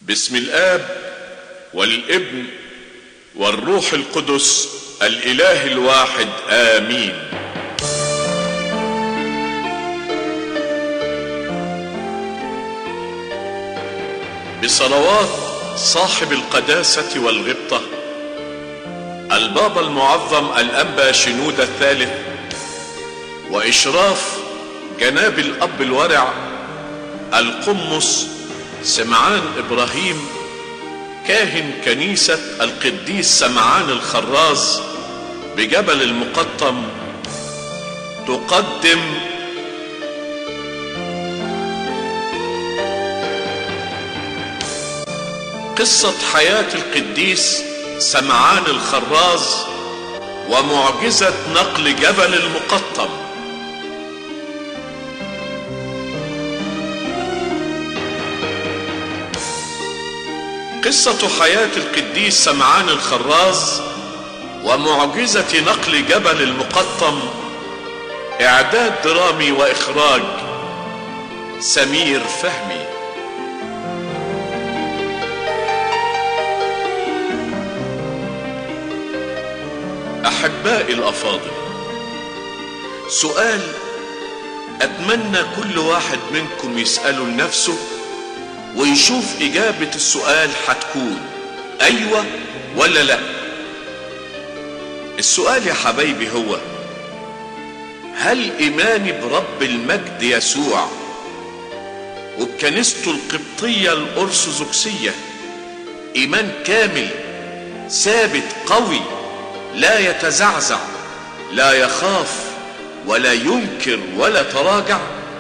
باسم الاب والابن والروح القدس الاله الواحد امين بصلوات صاحب القداسه والغبطه البابا المعظم الانبا شنود الثالث واشراف جناب الاب الورع القمص سمعان ابراهيم كاهن كنيسة القديس سمعان الخراز بجبل المقطم تقدم قصة حياة القديس سمعان الخراز ومعجزة نقل جبل المقطم قصة حياة القديس سمعان الخراز ومعجزة نقل جبل المقطم إعداد درامي وإخراج سمير فهمي أحبائي الأفاضل سؤال أتمنى كل واحد منكم يسأله لنفسه ويشوف إجابة السؤال هتكون أيوة ولا لا السؤال يا حبايبي هو هل إيماني برب المجد يسوع وبكنيسته القبطية الأرثوذكسية إيمان كامل ثابت قوي لا يتزعزع لا يخاف ولا ينكر ولا تراجع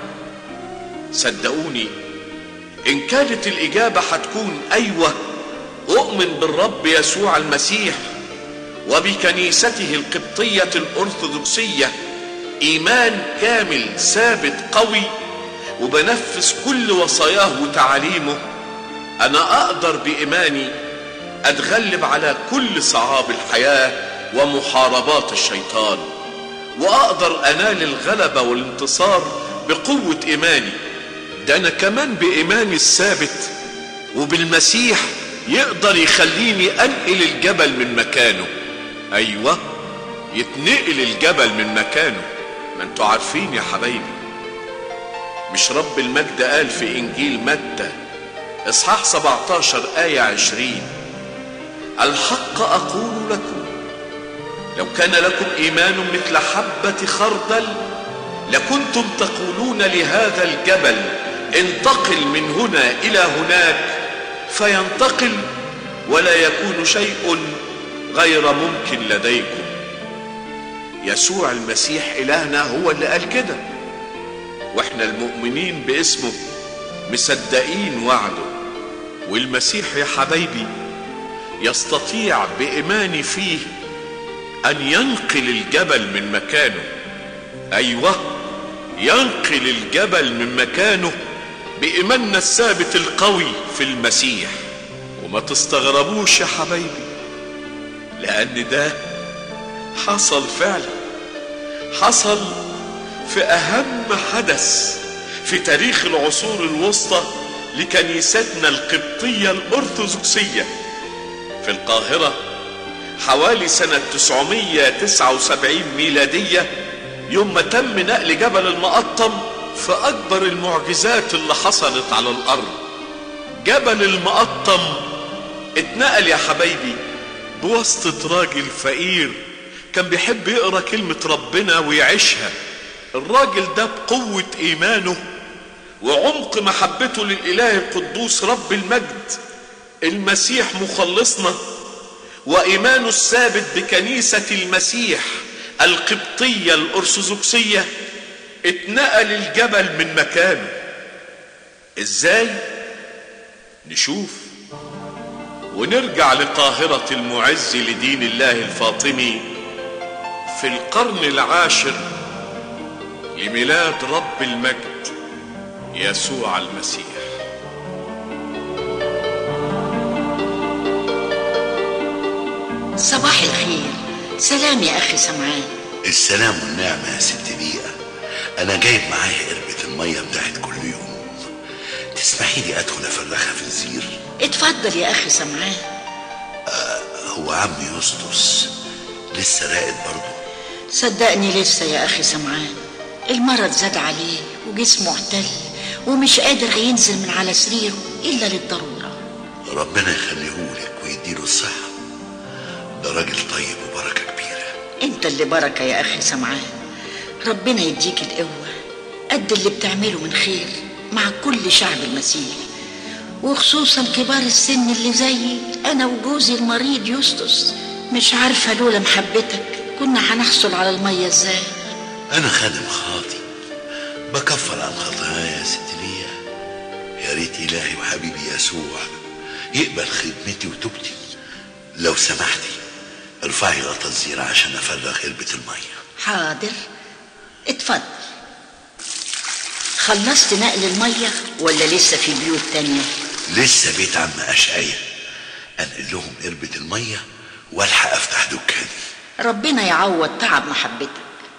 صدقوني إن كانت الإجابة هتكون أيوة أؤمن بالرب يسوع المسيح وبكنيسته القبطية الأرثوذكسية إيمان كامل ثابت قوي وبنفذ كل وصاياه وتعاليمه أنا أقدر بإيماني أتغلب على كل صعاب الحياة ومحاربات الشيطان وأقدر أنال الغلبة والانتصار بقوة إيماني ده انا كمان بايماني الثابت وبالمسيح يقدر يخليني انقل الجبل من مكانه ايوه يتنقل الجبل من مكانه ما انتوا عارفين يا حبايبي مش رب المجد قال في انجيل متى اصحاح 17 آية 20 الحق اقول لكم لو كان لكم ايمان مثل حبة خردل لكنتم تقولون لهذا الجبل انتقل من هنا الى هناك فينتقل ولا يكون شيء غير ممكن لديكم يسوع المسيح الهنا هو اللي قال كده واحنا المؤمنين باسمه مصدقين وعده والمسيح يا حبايبي يستطيع بايماني فيه ان ينقل الجبل من مكانه ايوه ينقل الجبل من مكانه بإيماننا الثابت القوي في المسيح وما تستغربوش يا حبايبي لأن ده حصل فعلا حصل في أهم حدث في تاريخ العصور الوسطى لكنيستنا القبطية الأرثوذكسية في القاهرة حوالي سنة 979 ميلادية يوم ما تم نقل جبل المقطم في اكبر المعجزات اللي حصلت على الارض جبل المقطم اتنقل يا حبايبي بواسطة راجل فقير كان بيحب يقرا كلمة ربنا ويعيشها الراجل ده بقوة ايمانه وعمق محبته للاله القدوس رب المجد المسيح مخلصنا وايمانه الثابت بكنيسة المسيح القبطية الأرثوذكسية اتنقل الجبل من مكانه ازاي نشوف ونرجع لقاهرة المعز لدين الله الفاطمي في القرن العاشر لميلاد رب المجد يسوع المسيح صباح الخير سلام يا أخي سمعان السلام والنعمة يا ست بيئة أنا جايب معايا قربة المية بتاعت كل يوم تسمحي لي ادخل افرخها في الزير اتفضل يا أخي سمعان هو عم يسطس لسه راقد برضه صدقني لسه يا أخي سمعان المرض زاد عليه وجسمه اعتل ومش قادر ينزل من على سريره إلا للضرورة ربنا يخليهولك ويديله الصحة ده راجل طيب وبركة كبيرة انت اللي بركة يا أخي سمعان ربنا يديك القوة قد اللي بتعمله من خير مع كل شعب المسيح وخصوصا كبار السن اللي زيي أنا وجوزي المريض يسطس مش عارفة لولا محبتك كنا هنحصل على المية ازاي أنا خادم خاطي بكفر عن خطاياي يا ست ليا يا ريت إلهي وحبيبي يسوع يقبل خدمتي وتوبتي لو سمحتي ارفعي غطا الزيرة عشان أفرغ علبة المية حاضر اتفضل خلصت نقل المية ولا لسه في بيوت تانية لسه بيت عم أشعية أنقل لهم قربة المية والحق أفتح دكاني ربنا يعوض تعب محبتك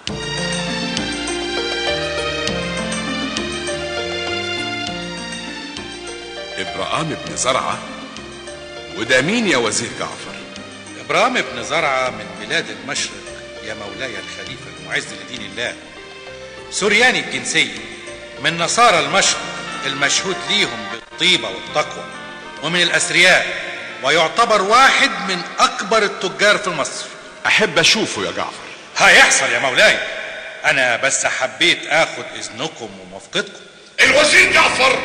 إبراهام بن زرعة وده مين يا وزير جعفر إبرام بن زرعة من بلاد المشرق يا مولاي الخليفة المعز لدين الله سورياني الجنسية من نصارى المشرق المشهود ليهم بالطيبة والتقوى ومن الأثرياء ويعتبر واحد من أكبر التجار في مصر أحب أشوفه يا جعفر هيحصل يا مولاي أنا بس حبيت آخد إذنكم وموافقتكم الوزير جعفر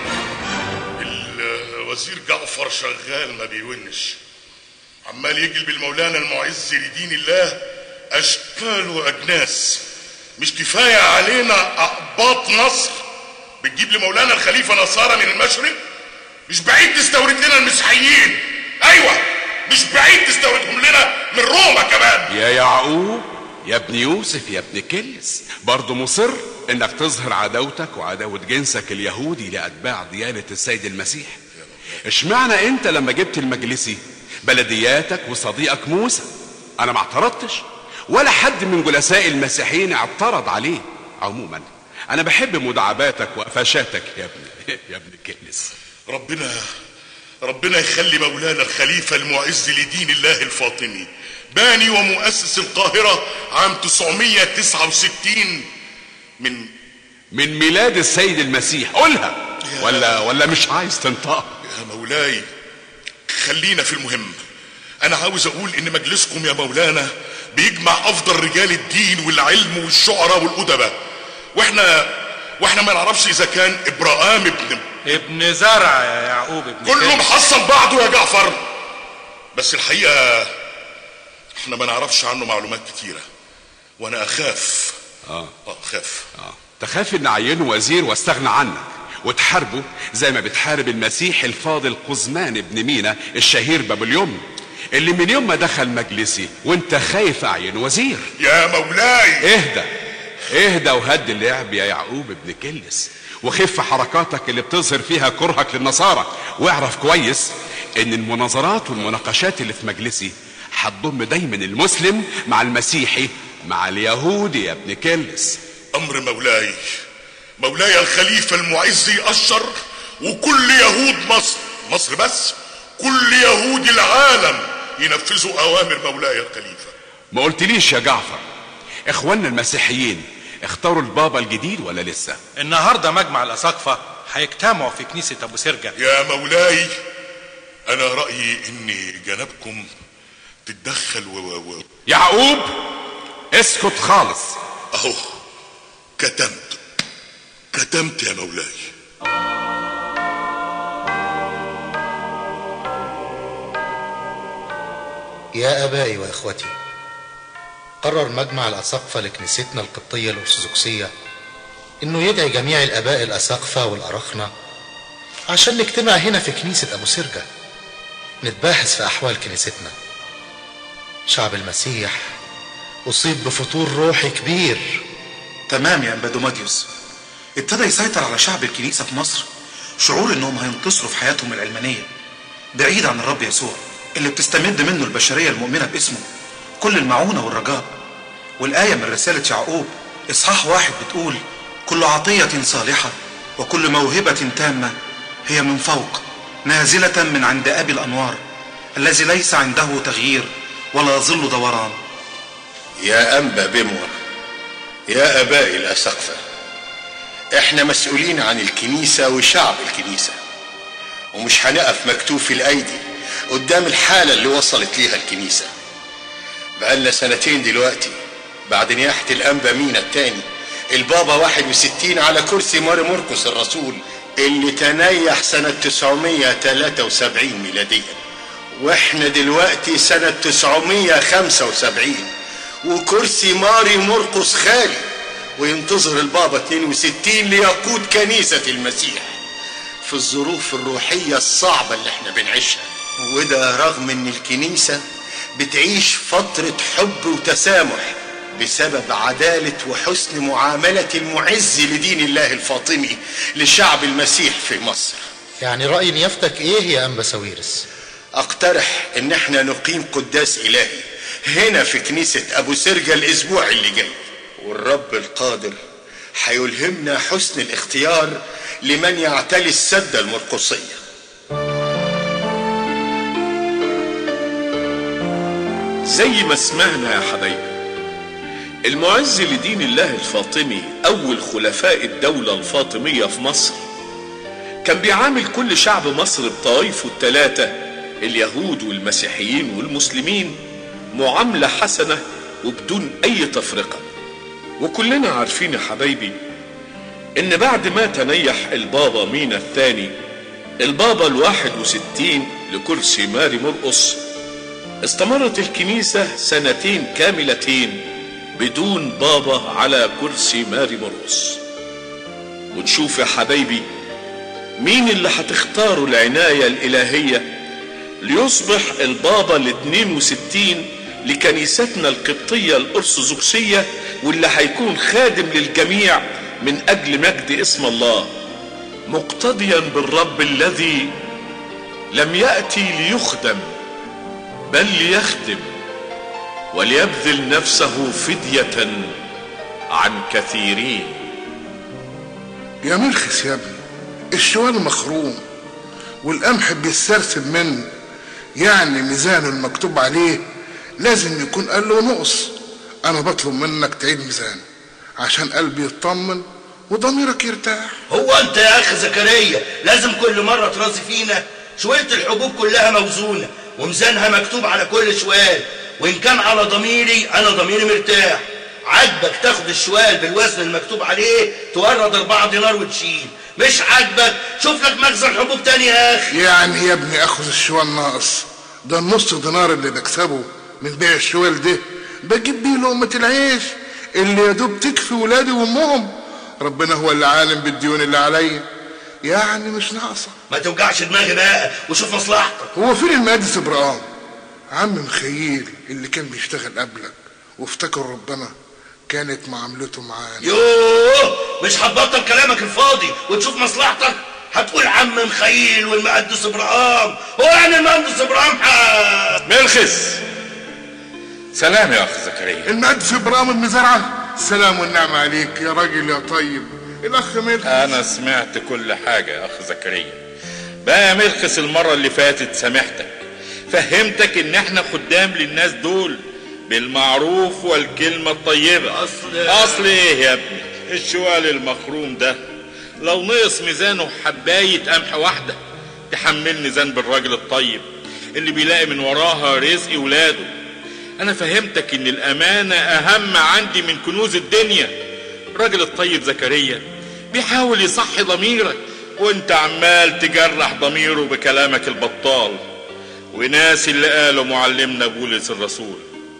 الوزير جعفر شغال ما بيونش عمال يجلب المولانا المعز لدين الله اشكال واجناس مش كفايه علينا اقباط مصر بتجيب لمولانا الخليفه نصارى من المشرق مش بعيد تستورد لنا المسيحيين ايوه مش بعيد تستوردهم لنا من روما كمان يا يعقوب يا ابن يوسف يا ابن كلس برضه مصر انك تظهر عداوتك وعداوة جنسك اليهودي لأتباع ديانة السيد المسيح اشمعنى انت لما جبت المجلسي بلدياتك وصديقك موسى انا ما اعترضتش ولا حد من جلساء المسيحيين اعترض عليه عموما انا بحب مداعباتك وقفشاتك يا ابن يا ابن كلس ربنا ربنا يخلي مولانا الخليفة المعز لدين الله الفاطمي باني ومؤسس القاهرة عام 969 من من ميلاد السيد المسيح قولها ولا ولا مش عايز تنطقها يا مولاي خلينا في المهم انا عاوز اقول ان مجلسكم يا مولانا بيجمع افضل رجال الدين والعلم والشعراء والادباء واحنا واحنا ما نعرفش اذا كان ابراهام ابن ابن زرع يا يعقوب ابن كله كلب. محصل بعضه يا جعفر بس الحقيقه احنا ما نعرفش عنه معلومات كتيره وانا اخاف اه اه اخاف اه تخاف ان اعينه وزير واستغنى عنك وتحاربه زي ما بتحارب المسيح الفاضل قزمان ابن مينا الشهير باب اليوم اللي من يوم ما دخل مجلسي وانت خايف اعين وزير يا مولاي اهدى اهدى وهد اللعب يا يعقوب ابن كلس وخف حركاتك اللي بتظهر فيها كرهك للنصارى واعرف كويس ان المناظرات والمناقشات اللي في مجلسي هتضم دايما المسلم مع المسيحي مع اليهودي يا ابن كلس امر مولاي مولاي الخليفة المعز يأشر وكل يهود مصر مصر بس كل يهود العالم ينفذوا اوامر مولاي الخليفة ما قلتليش يا جعفر اخواننا المسيحيين اختاروا البابا الجديد ولا لسه النهارده مجمع الاساقفه هيجتمعوا في كنيسه ابو سرجه يا مولاي انا رأيي ان جنابكم تتدخل و, و, و... يعقوب اسكت خالص اهو كتمت كتمت يا مولاي يا آبائي وإخوتي قرر مجمع الأساقفة لكنيستنا القبطية الأرثوذكسية إنه يدعي جميع الآباء الأساقفة والأرخنة عشان نجتمع هنا في كنيسة أبو سرجة نتباحث في أحوال كنيستنا شعب المسيح أصيب بفتور روحي كبير تمام يا امبادوماتيوس ابتدى يسيطر على شعب الكنيسة في مصر شعور انهم هينتصروا في حياتهم العلمانية بعيد عن الرب يسوع اللي بتستمد منه البشرية المؤمنة باسمه كل المعونة والرجاء والآية من رسالة يعقوب إصحاح واحد بتقول كل عطية صالحة وكل موهبة تامة هي من فوق نازلة من عند أبي الأنوار الذي ليس عنده تغيير ولا ظل دوران يا أنبا بموة يا أبائي الأسقفة احنا مسؤولين عن الكنيسة وشعب الكنيسة ومش هنقف مكتوف الأيدي قدام الحالة اللي وصلت ليها الكنيسة بقالنا سنتين دلوقتي بعد نياحة الأنبا مينا التاني البابا 61 على كرسي ماري مرقس الرسول اللي تنيح سنة 973 ميلاديا واحنا دلوقتي سنة 975 وكرسي ماري مرقس خالي وينتظر البابا 62 ليقود كنيسة المسيح في الظروف الروحية الصعبة اللي احنا بنعيشها وده رغم ان الكنيسة بتعيش فترة حب وتسامح بسبب عدالة وحسن معاملة المعز لدين الله الفاطمي لشعب المسيح في مصر يعني رأي نيافتك ايه يا أنبا ساويرس اقترح ان احنا نقيم قداس الهي هنا في كنيسة ابو سرجة الاسبوع اللي جاي والرب القادر هيلهمنا حسن الاختيار لمن يعتلي السدة المرقصية زي ما سمعنا يا حبايبي المعز لدين الله الفاطمي أول خلفاء الدولة الفاطمية في مصر كان بيعامل كل شعب مصر بطائفه الثلاثة اليهود والمسيحيين والمسلمين معاملة حسنة وبدون أي تفرقة وكلنا عارفين يا حبايبي إن بعد ما تنيح البابا مينا الثاني البابا الواحد وستين لكرسي ماري مرقص استمرت الكنيسة سنتين كاملتين بدون بابا على كرسي ماري مرقص ونشوف يا حبايبي مين اللي هتختاروا العناية الإلهية ليصبح البابا ال 62 لكنيستنا القبطية الأرثوذكسية واللي هيكون خادم للجميع من أجل مجد اسم الله مقتديا بالرب الذي لم يأتي ليخدم بل ليخدم وليبذل نفسه فدية عن كثيرين يا مرخص يا ابني الشوال مخروم والقمح بيسترسل منه يعني ميزانه المكتوب عليه لازم يكون قال له نقص انا بطلب منك تعيد ميزان عشان قلبي يطمن وضميرك يرتاح هو انت يا اخي زكريا لازم كل مره ترازي فينا شويه الحبوب كلها موزونه وميزانها مكتوب على كل شوال وان كان على ضميري انا ضميري مرتاح عاجبك تاخد الشوال بالوزن المكتوب عليه تورد اربعة دينار وتشيل مش عاجبك شوف لك مخزن حبوب تاني يا اخي يعني يا ابني اخذ الشوال ناقص ده النص دينار اللي بكسبه من بيع الشوال ده بجيب بيه لقمة العيش اللي يا دوب تكفي ولادي وامهم ربنا هو اللي عالم بالديون اللي عليا يعني مش ناقصه ما توجعش دماغي بقى وشوف مصلحتك هو فين المقدس ابراهيم عم مخيل اللي كان بيشتغل قبلك وافتكر ربنا كانت معاملته معانا يوه مش هتبطل كلامك الفاضي وتشوف مصلحتك هتقول عم مخيل والمقدس ابراهيم هو يعني المقدس ابراهيم ح- ملخص سلام يا اخ زكريا المقدس ابراهيم المزرعه السلام والنعمه عليك يا راجل يا طيب الاخ ملك انا سمعت كل حاجة يا اخ زكريا بقى يا ملخص المرة اللي فاتت سامحتك فهمتك ان احنا خدام للناس دول بالمعروف والكلمة الطيبة أصل- اصل ايه يا ابني الشوال المخروم ده لو نقص ميزانه حباية قمح واحدة تحملني ذنب الراجل الطيب اللي بيلاقي من وراها رزق ولاده انا فهمتك ان الامانة اهم عندي من كنوز الدنيا الراجل الطيب زكريا بيحاول يصحي ضميرك وانت عمال تجرح ضميره بكلامك البطال وناس اللي قاله معلمنا بولس الرسول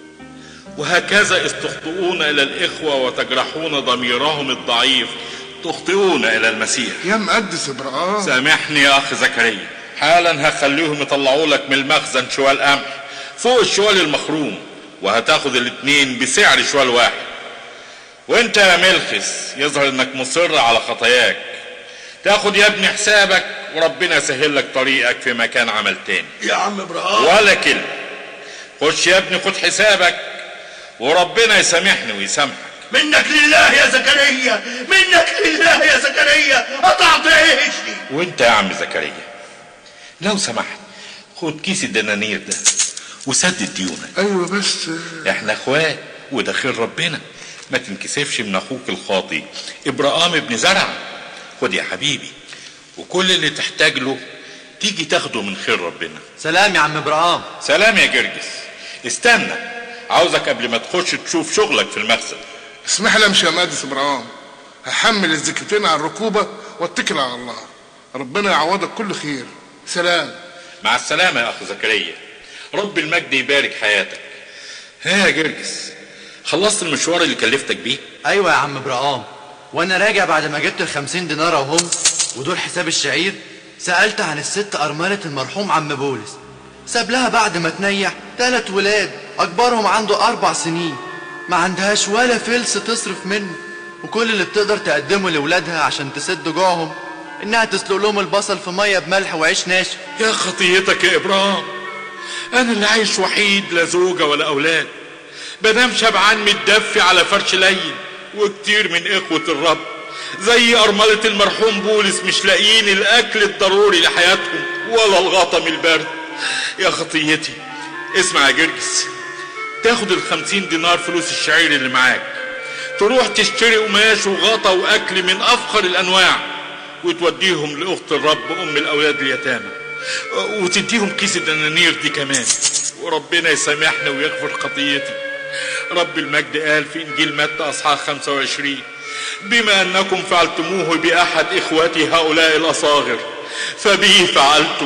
وهكذا استخطئون الى الاخوة وتجرحون ضميرهم الضعيف تخطئون الى المسيح يا مقدس ابراهيم سامحني يا اخ زكريا حالا هخليهم يطلعوا لك من المخزن شوال قمح فوق الشوال المخروم وهتاخد الاتنين بسعر شوال واحد وانت يا ملخص يظهر انك مصر على خطاياك تاخد يا ابني حسابك وربنا يسهل لك طريقك في مكان عمل تاني يا عم ابراهيم ولا كلمة خش يا ابني خد حسابك وربنا يسامحني ويسامحك منك لله يا زكريا منك لله يا زكريا قطعت عيشي وانت يا عم زكريا لو سمحت خد كيس الدنانير ده وسدد ديونك ايوه بس احنا اخوات وده خير ربنا ما تنكسفش من اخوك الخاطي ابراهام ابن زرع خد يا حبيبي وكل اللي تحتاج له تيجي تاخده من خير ربنا سلام يا عم ابراهام سلام يا جرجس استنى عاوزك قبل ما تخش تشوف شغلك في المخزن اسمح لي امشي يا مهندس ابراهيم هحمل الزكتين على الركوبه واتكل على الله ربنا يعوضك كل خير سلام مع السلامة يا أخ زكريا رب المجد يبارك حياتك ها يا جرجس خلصت المشوار اللي كلفتك بيه ايوه يا عم ابراهام وانا راجع بعد ما جبت الخمسين دينار وهم ودول حساب الشعير سألت عن الست أرملة المرحوم عم بولس ساب لها بعد ما تنيح تلات ولاد أكبرهم عنده أربع سنين ما عندهاش ولا فلس تصرف منه وكل اللي بتقدر تقدمه لولادها عشان تسد جوعهم إنها تسلق لهم البصل في مية بملح وعيش ناشف يا خطيتك يا إبراهيم أنا اللي عايش وحيد لا زوجة ولا أولاد بنام شبعان متدفي على فرش لين وكتير من إخوة الرب زي أرملة المرحوم بولس مش لاقيين الأكل الضروري لحياتهم ولا الغطا من البرد يا خطيتي اسمع يا جرجس تاخد الخمسين دينار فلوس الشعير اللي معاك تروح تشتري قماش وغطا وأكل من أفخر الأنواع وتوديهم لأخت الرب أم الأولاد اليتامى وتديهم كيس الدنانير دي كمان وربنا يسامحنا ويغفر خطيتي رب المجد قال في إنجيل متى أصحاح 25 بما أنكم فعلتموه بأحد إخوتي هؤلاء الأصاغر فبي فعلتم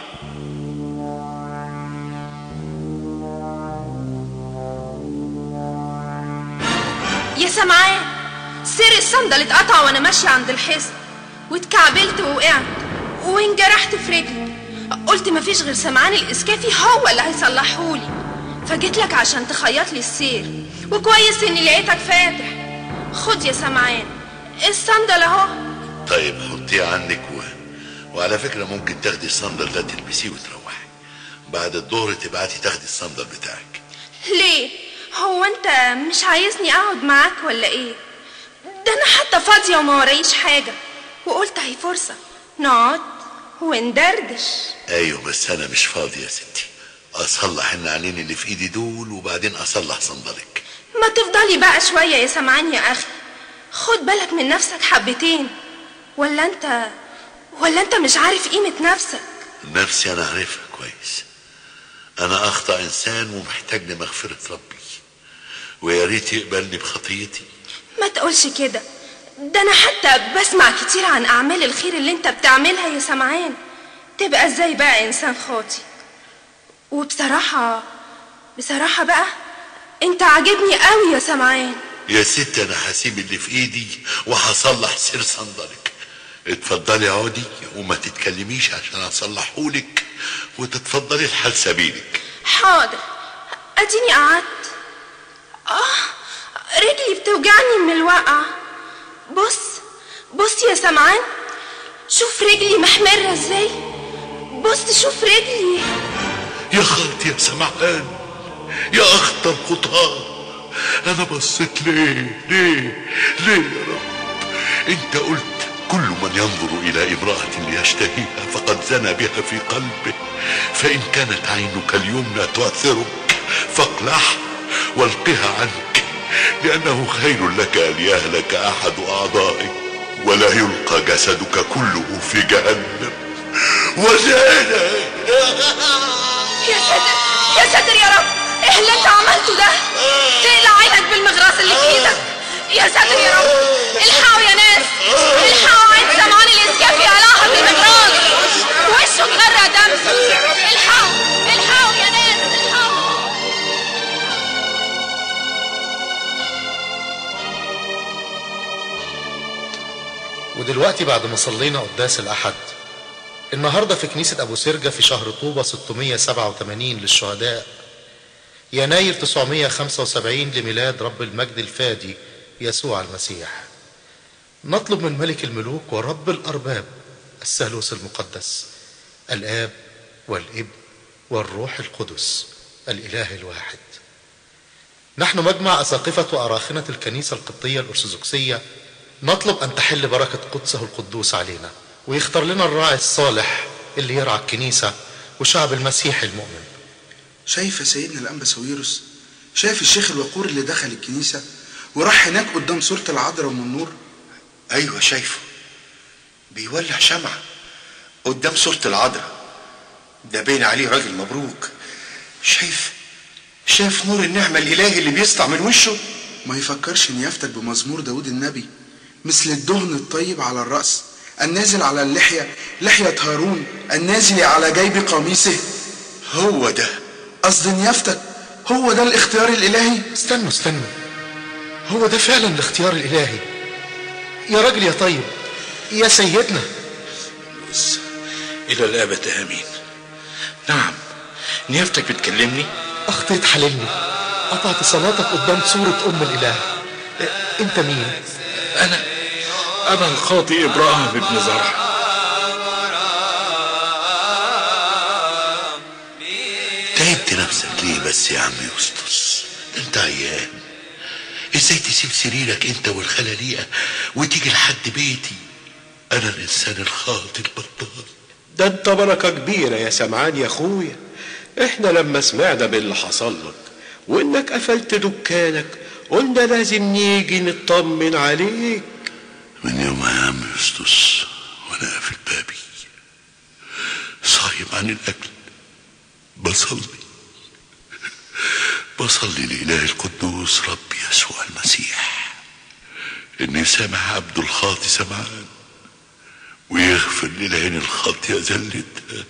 يا سمعان سير الصندل اتقطع وانا ماشية عند الحصن واتكعبلت ووقعت وانجرحت في رجلي قلت مفيش غير سمعان الاسكافي هو اللي هيصلحهولي فجيت لك عشان تخيط لي السير وكويس اني لقيتك فاتح خد يا سمعان الصندل اهو طيب حطيه عنك و... وعلى فكرة ممكن تاخدي الصندل ده تلبسيه وتروحي بعد الظهر تبعتي تاخدي الصندل بتاعك ليه هو انت مش عايزني اقعد معاك ولا ايه ده انا حتى فاضية وما ورايش حاجة وقلت هي فرصة نقعد وندردش ايوه بس انا مش فاضي يا ستي اصلح النعلين اللي في ايدي دول وبعدين اصلح صندلك ما تفضلي بقى شوية يا سمعان يا اخي خد بالك من نفسك حبتين ولا انت ولا انت مش عارف قيمة نفسك نفسي انا عارفها كويس انا اخطا انسان ومحتاج لمغفرة ربي ويا ريت يقبلني بخطيتي ما تقولش كده ده انا حتى بسمع كتير عن اعمال الخير اللي انت بتعملها يا سمعان تبقى ازاي بقى انسان خاطي وبصراحة بصراحة بقى انت عاجبني قوي يا سمعان يا ست انا هسيب اللي في ايدي وهصلح سير صندلك اتفضلي اقعدي وما تتكلميش عشان اصلحهولك وتتفضلي لحال سبيلك حاضر اديني قعدت اه رجلي بتوجعني من الوقعة بص بص يا سمعان شوف رجلي محمرة ازاي بص شوف رجلي يا خالتي يا سمعان يا اخطر خطاه انا بصيت ليه ليه ليه يا رب انت قلت كل من ينظر الى امرأة ليشتهيها فقد زنى بها في قلبه فان كانت عينك اليمنى تؤثرك فاقلعها والقها عنك لانه خير لك ان يهلك احد اعضائك ولا يلقى جسدك كله في جهنم وزانا يا ساتر يا ساتر يا رب ايه اللي انت عملته ده تقلع عينك بالمغراس اللي في ايدك يا ساتر يا رب الحقوا يا ناس الحقوا عين سمعان الاسكافي قلعها بالمغراس وشه اتغرق دم الحقوا الحقوا يا ناس الحقوا ودلوقتي بعد ما صلينا قداس الأحد النهاردة في كنيسة أبو سرجة في شهر طوبة 687 للشهداء يناير 975 لميلاد رب المجد الفادي يسوع المسيح نطلب من ملك الملوك ورب الأرباب الثالوث المقدس الآب والابن والروح القدس الإله الواحد نحن مجمع أساقفة وأراخنة الكنيسة القبطية الأرثوذكسية نطلب أن تحل بركة قدسه القدوس علينا ويختار لنا الراعي الصالح اللي يرعى الكنيسة وشعب المسيح المؤمن شايف يا سيدنا الأنبا ساويرس شايف الشيخ الوقور اللي دخل الكنيسة وراح هناك قدام صورة العذراء أم النور ايوه شايفه بيولع شمعة قدام صورة العذراء ده باين عليه راجل مبروك شايف شايف نور النعمة الإلهي اللي بيسطع من وشه ما يفكرش نيافتك بمزمور داود النبي مثل الدهن الطيب على الرأس النازل على اللحية لحية هارون النازل على جيب قميصه هو ده قصد نيافتك هو ده الاختيار الإلهي استنوا استنوا هو ده فعلا الاختيار الإلهي يا راجل يا طيب يا سيدنا بص إلى الأبد آمين نعم نيافتك بتكلمني أخطيت حللني قطعت صلاتك قدام صورة أم الإله إيه، أنت مين؟ أنا أنا الخاطئ إبراهيم بن زرع تعبت نفسك ليه بس يا عم يسطس ده انت عيان ازاي تسيب سريرك انت والخلاليقة وتيجي لحد بيتي انا الانسان الخاطئ البطال ده انت بركة كبيرة يا سمعان يا اخويا احنا لما سمعنا باللي حصل لك وانك قفلت دكانك قلنا لازم نيجي نطمن عليك من يوم يا عم يسطس وانا قافل بابي صايم عن الاكل بصلي بصلي لإله القدوس رب يسوع المسيح إن يسامح عبده الخاطي سمعان ويغفر للعين الخاطية ذلتها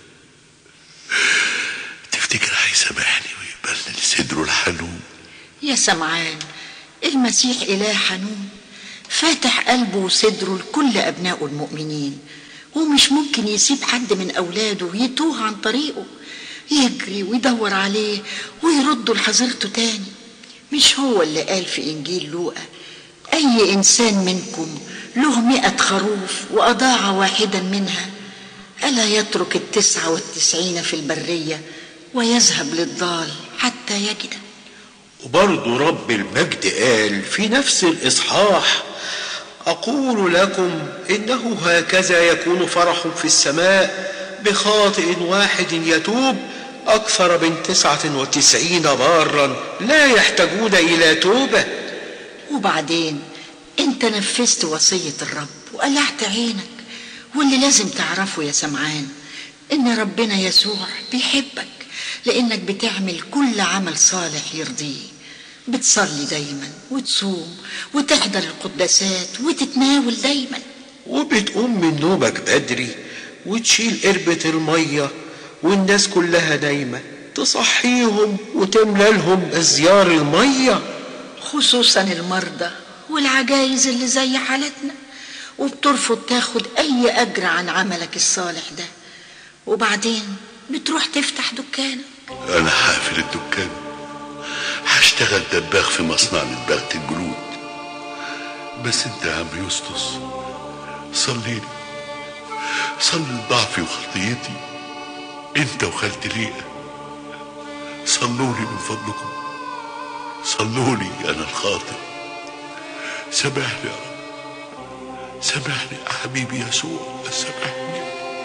تفتكر هيسامحني ويقبلني لصدره الحنون يا سمعان المسيح إله حنون فاتح قلبه وصدره لكل أبنائه المؤمنين ومش ممكن يسيب حد من أولاده يتوه عن طريقه يجري ويدور عليه ويرده لحظيرته تاني مش هو اللي قال في إنجيل لوقا أي إنسان منكم له مئة خروف وأضاع واحدا منها ألا يترك التسعة والتسعين في البرية ويذهب للضال حتى يجده وبرضه رب المجد قال في نفس الإصحاح أقول لكم إنه هكذا يكون فرح في السماء بخاطئ واحد يتوب أكثر من تسعة وتسعين بارا لا يحتاجون إلى توبة وبعدين انت نفذت وصية الرب وقلعت عينك واللي لازم تعرفه يا سمعان ان ربنا يسوع بيحبك لانك بتعمل كل عمل صالح يرضيه بتصلي دايما وتصوم وتحضر القداسات وتتناول دايما وبتقوم من نومك بدري وتشيل قربة المية والناس كلها نايمة تصحيهم وتملى لهم ازيار المية خصوصا المرضى والعجايز اللي زي حالتنا وبترفض تاخد اي اجر عن عملك الصالح ده وبعدين بتروح تفتح دكانك أنا هقفل الدكان هشتغل دباغ في مصنع لدباغة الجلود بس أنت يا عم يسطس صليلي صلي لضعفي وخطيتي أنت وخالتي ليا صلولي من فضلكم صلولي أنا الخاطئ سامحني يا رب سامحني يا حبيبي يسوع سامحني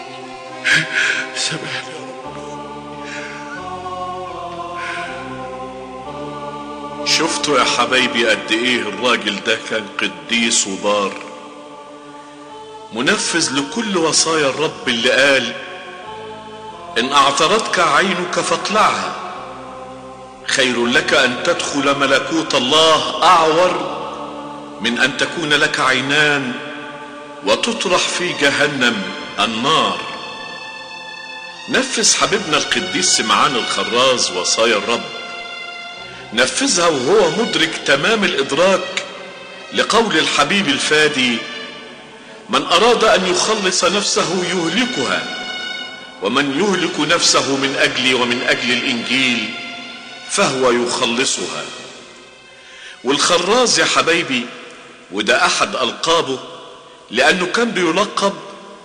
سامحني يا رب شفتوا يا حبايبي قد ايه الراجل ده كان قديس وبار منفذ لكل وصايا الرب اللي قال ان اعترضك عينك فاقلعها خير لك ان تدخل ملكوت الله اعور من ان تكون لك عينان وتطرح في جهنم النار نفذ حبيبنا القديس سمعان الخراز وصايا الرب نفذها وهو مدرك تمام الادراك لقول الحبيب الفادي من اراد ان يخلص نفسه يهلكها ومن يهلك نفسه من اجلي ومن اجل الانجيل فهو يخلصها والخراز يا حبايبي وده احد القابه لانه كان بيلقب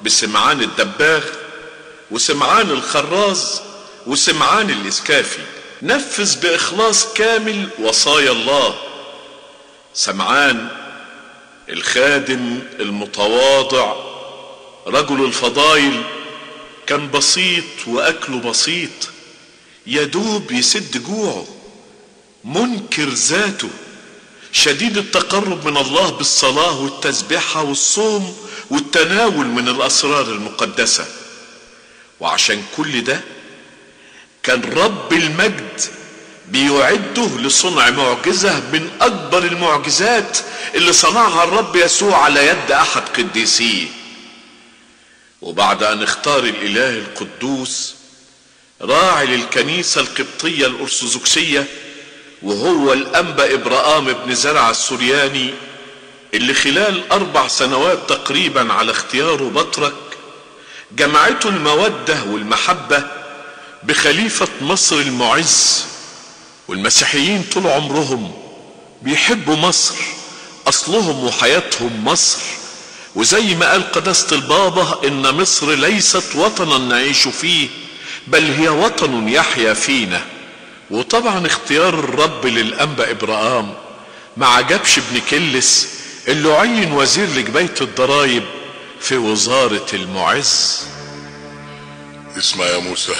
بسمعان الدباغ وسمعان الخراز وسمعان الاسكافي نفذ باخلاص كامل وصايا الله سمعان الخادم المتواضع رجل الفضايل كان بسيط واكله بسيط يدوب يسد جوعه منكر ذاته شديد التقرب من الله بالصلاه والتسبيحه والصوم والتناول من الاسرار المقدسه وعشان كل ده كان رب المجد بيعده لصنع معجزه من اكبر المعجزات اللي صنعها الرب يسوع على يد احد قديسيه وبعد ان اختار الاله القدوس راعي للكنيسه القبطيه الارثوذكسيه وهو الانبا ابراهام بن زرع السورياني اللي خلال اربع سنوات تقريبا على اختياره بطرك جمعته الموده والمحبه بخليفه مصر المعز والمسيحيين طول عمرهم بيحبوا مصر اصلهم وحياتهم مصر وزي ما قال قداسة البابا ان مصر ليست وطنا نعيش فيه بل هي وطن يحيا فينا وطبعا اختيار الرب للانبا ابراهام ما عجبش ابن كلس اللي عين وزير لجباية الضرايب في وزارة المعز اسمع يا موسى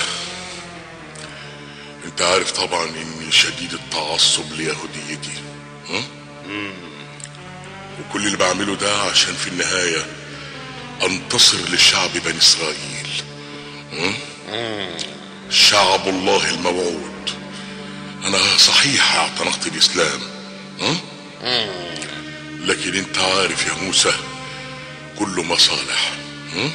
انت عارف طبعا اني شديد التعصب ليهوديتي ها؟ وكل اللي بعمله ده عشان في النهاية انتصر لشعب بني اسرائيل ها؟ شعب الله الموعود انا صحيح اعتنقت الاسلام ها؟ لكن انت عارف يا موسى كله مصالح ها؟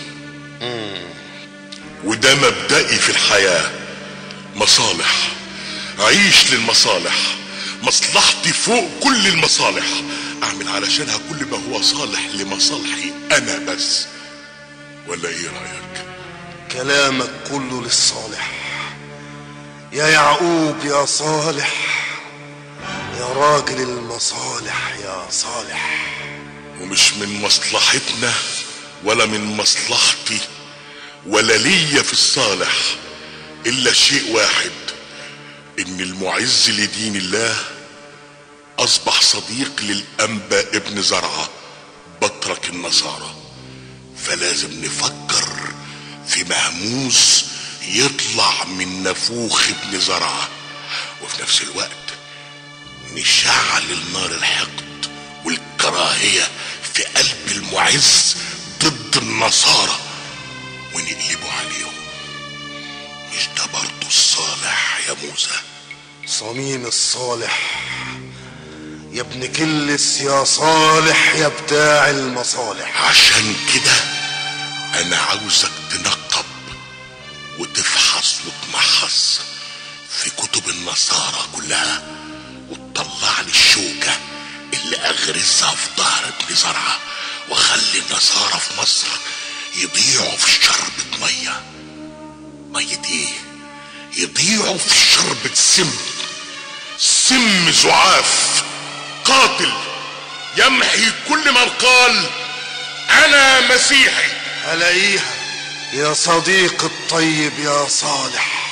وده مبدئي في الحياة مصالح عيش للمصالح مصلحتي فوق كل المصالح اعمل علشانها كل ما هو صالح لمصالحي انا بس ولا ايه رايك كلامك كله للصالح يا يعقوب يا صالح يا راجل المصالح يا صالح ومش من مصلحتنا ولا من مصلحتي ولا ليا في الصالح الا شيء واحد ان المعز لدين الله اصبح صديق للانبا ابن زرعه بطرك النصارى فلازم نفكر في مهموس يطلع من نفوخ ابن زرعه وفي نفس الوقت نشعل النار الحقد والكراهيه في قلب المعز ضد النصارى ونقلبه عليهم مش ده برضه الصالح يا موسى صميم الصالح يا ابن كلس يا صالح يا بتاع المصالح عشان كده انا عاوزك تنقب وتفحص وتمحص في كتب النصارى كلها وتطلع لي الشوكة اللي اغرزها في ظهر ابن زرعة واخلي النصارى في مصر يضيعوا في شربة مية مية ايه يضيعوا في شربة سم سم زعاف قاتل يمحي كل من قال انا مسيحي الاقيها يا صديق الطيب يا صالح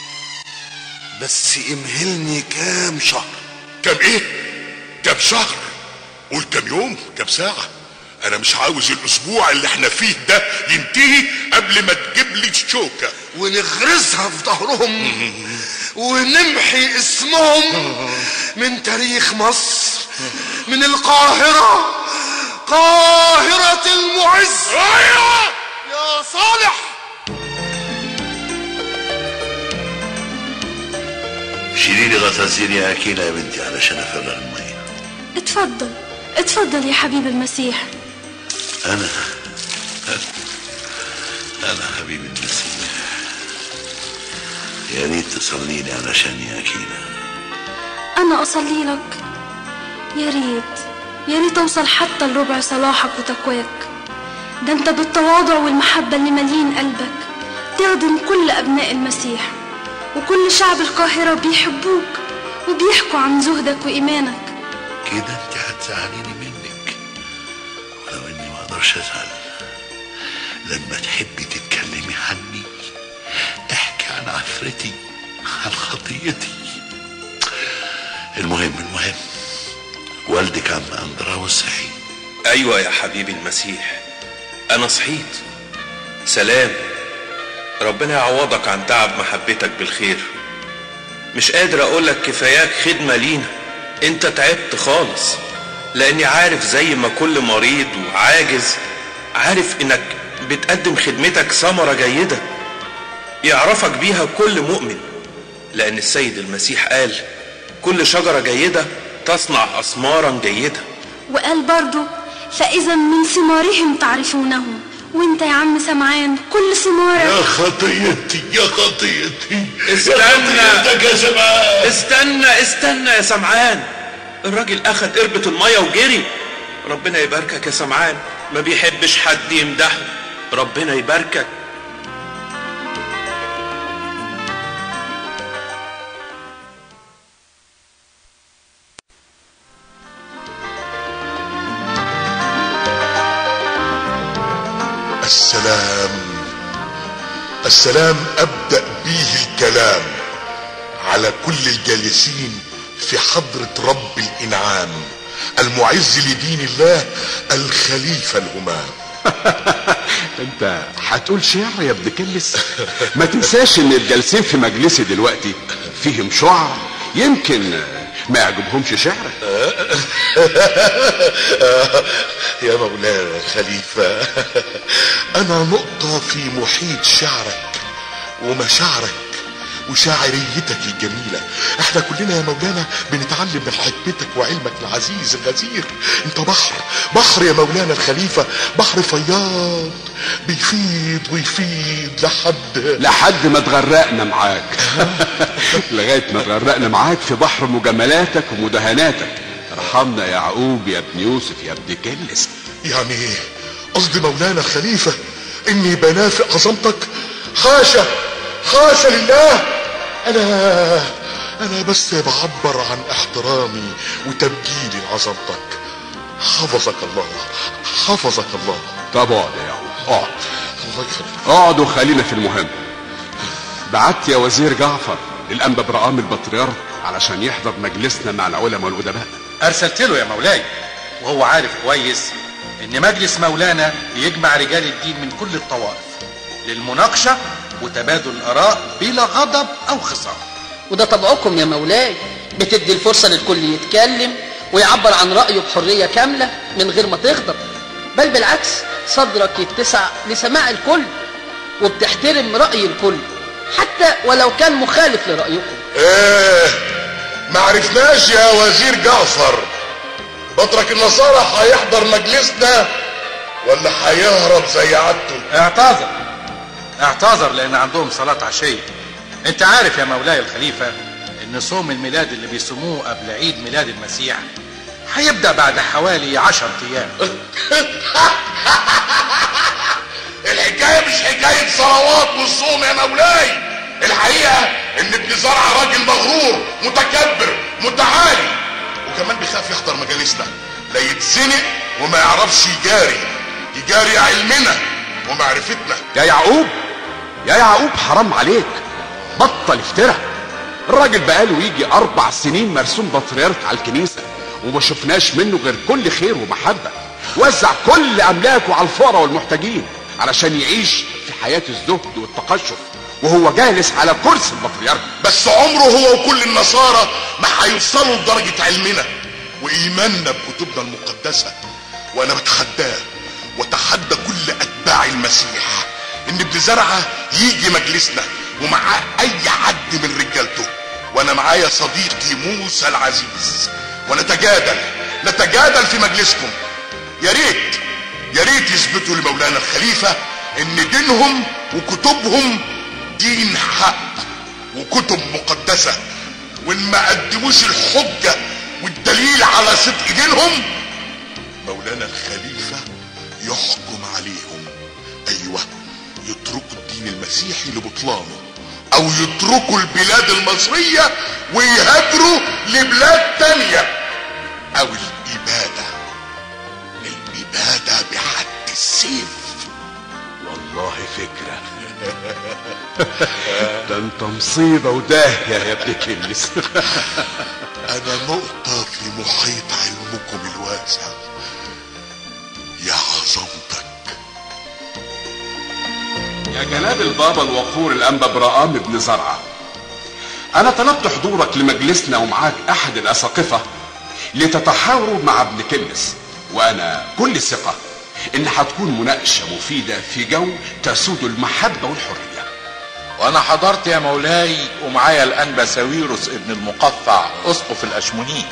بس امهلني كام شهر كام ايه كام شهر قول كام يوم كام ساعة انا مش عاوز الاسبوع اللي احنا فيه ده ينتهي قبل ما تجيب لي الشوكة ونغرزها في ظهرهم ونمحي اسمهم من تاريخ مصر من القاهرة قاهرة المعز يا صالح شيلي لي غطاسين يا اكينا يا بنتي علشان افرغ الميه اتفضل اتفضل يا حبيب المسيح انا انا حبيب المسيح يا ريت تصلي لي علشان يا اكينا انا اصلي لك يا ريت يا ريت اوصل حتى لربع صلاحك وتقواك ده انت بالتواضع والمحبة اللي مالين قلبك تخدم كل ابناء المسيح وكل شعب القاهرة بيحبوك وبيحكوا عن زهدك وإيمانك كده انت هتزعليني منك ولو اني ما اقدرش ازعل لما تحبي تتكلمي عني احكي عن عفرتي عن خطيتي المهم المهم والدك عم اندراوس صحي ايوه يا حبيبي المسيح انا صحيت سلام ربنا يعوضك عن تعب محبتك بالخير مش قادر اقولك كفاياك خدمة لينا انت تعبت خالص لاني عارف زي ما كل مريض وعاجز عارف انك بتقدم خدمتك ثمرة جيدة يعرفك بيها كل مؤمن لان السيد المسيح قال كل شجرة جيدة تصنع أثمارا جيدة وقال برضو فإذا من ثمارهم تعرفونهم وانت يا عم سمعان كل ثمارك يا خطيتي يا خطيتي استنى يا سمعان استنى استنى يا سمعان الراجل اخد قربة المية وجري ربنا يباركك يا سمعان ما بيحبش حد يمدحه ربنا يباركك السلام السلام ابدا به الكلام على كل الجالسين في حضره رب الانعام المعز لدين الله الخليفه الهمام انت هتقول شعر يا ابن كلس ما تنساش ان الجالسين في مجلسي دلوقتي فيهم شعر يمكن ما يعجبهمش شعرك يا مولانا الخليفة أنا نقطة في محيط شعرك ومشاعرك وشاعريتك الجميلة احنا كلنا يا مولانا بنتعلم من حكمتك وعلمك العزيز الغزير انت بحر بحر يا مولانا الخليفة بحر فياض بيفيض ويفيض لحد لحد ما تغرقنا معاك لغايه ما تغرقنا معاك في بحر مجاملاتك ومداهناتك ارحمنا يا يعقوب يا ابن يوسف يا ابن كلس يعني ايه قصدي مولانا الخليفة اني بنافق عظمتك حاشا حاشا لله انا انا بس بعبر عن احترامي وتبجيلي لعظمتك حفظك الله حفظك الله طب اقعد يا يعقوب اقعد الله يخليك اقعد وخلينا في المهم بعت يا وزير جعفر الانبا برقام البطريرك علشان يحضر مجلسنا مع العلماء والادباء ارسلت له يا مولاي وهو عارف كويس ان مجلس مولانا بيجمع رجال الدين من كل الطوائف للمناقشه وتبادل الاراء بلا غضب او خصام وده طبعكم يا مولاي بتدي الفرصة للكل يتكلم ويعبر عن رأيه بحرية كاملة من غير ما تغضب بل بالعكس صدرك يتسع لسماع الكل وبتحترم رأي الكل حتى ولو كان مخالف لرأيكم ايه ما عرفناش يا وزير جعفر بطرك النصارى هيحضر مجلسنا ولا هيهرب زي عادته اعتذر اعتذر لان عندهم صلاة عشية انت عارف يا مولاي الخليفة ان صوم الميلاد اللي بيصوموه قبل عيد ميلاد المسيح هيبدأ بعد حوالي عشر ايام الحكاية مش حكاية صلوات والصوم يا مولاي الحقيقة ان ابن زرع راجل مغرور متكبر متعالي وكمان بيخاف يحضر مجالسنا لا يتزنق وما يعرفش يجاري يجاري علمنا ومعرفتنا يا يعقوب يا يعقوب حرام عليك بطل افترى الراجل بقاله يجي اربع سنين مرسوم بطريرك على الكنيسه وما شفناش منه غير كل خير ومحبه وزع كل املاكه على الفقراء والمحتاجين علشان يعيش في حياه الزهد والتقشف وهو جالس على كرسي البطريرك بس عمره هو وكل النصارى ما هيوصلوا لدرجة علمنا وإيماننا بكتبنا المقدسة وأنا بتحداه وتحدى كل أتباع المسيح إن ابن زرعة يجي مجلسنا ومعاه أي حد من رجالته وأنا معايا صديقي موسى العزيز ونتجادل نتجادل في مجلسكم يا ريت يا ريت يثبتوا لمولانا الخليفة إن دينهم وكتبهم دين حق وكتب مقدسة وان ما قدموش الحجة والدليل على صدق دينهم مولانا الخليفة يحكم عليهم ايوه يتركوا الدين المسيحي لبطلانه او يتركوا البلاد المصرية ويهاجروا لبلاد تانية او الابادة الابادة بحد السيف والله فكره ده انت مصيبه وداهيه يا ابن كلس انا نقطة في محيط علمكم الواسع يا عظمتك يا جناب البابا الوقور الأنبا برقام بن زرعة أنا طلبت حضورك لمجلسنا ومعاك أحد الأساقفة لتتحاوروا مع ابن كنس وأنا كل ثقة إن هتكون مناقشة مفيدة في جو تسود المحبة والحرية وانا حضرت يا مولاي ومعايا الانبا ساويروس ابن المقفع اسقف الاشمونين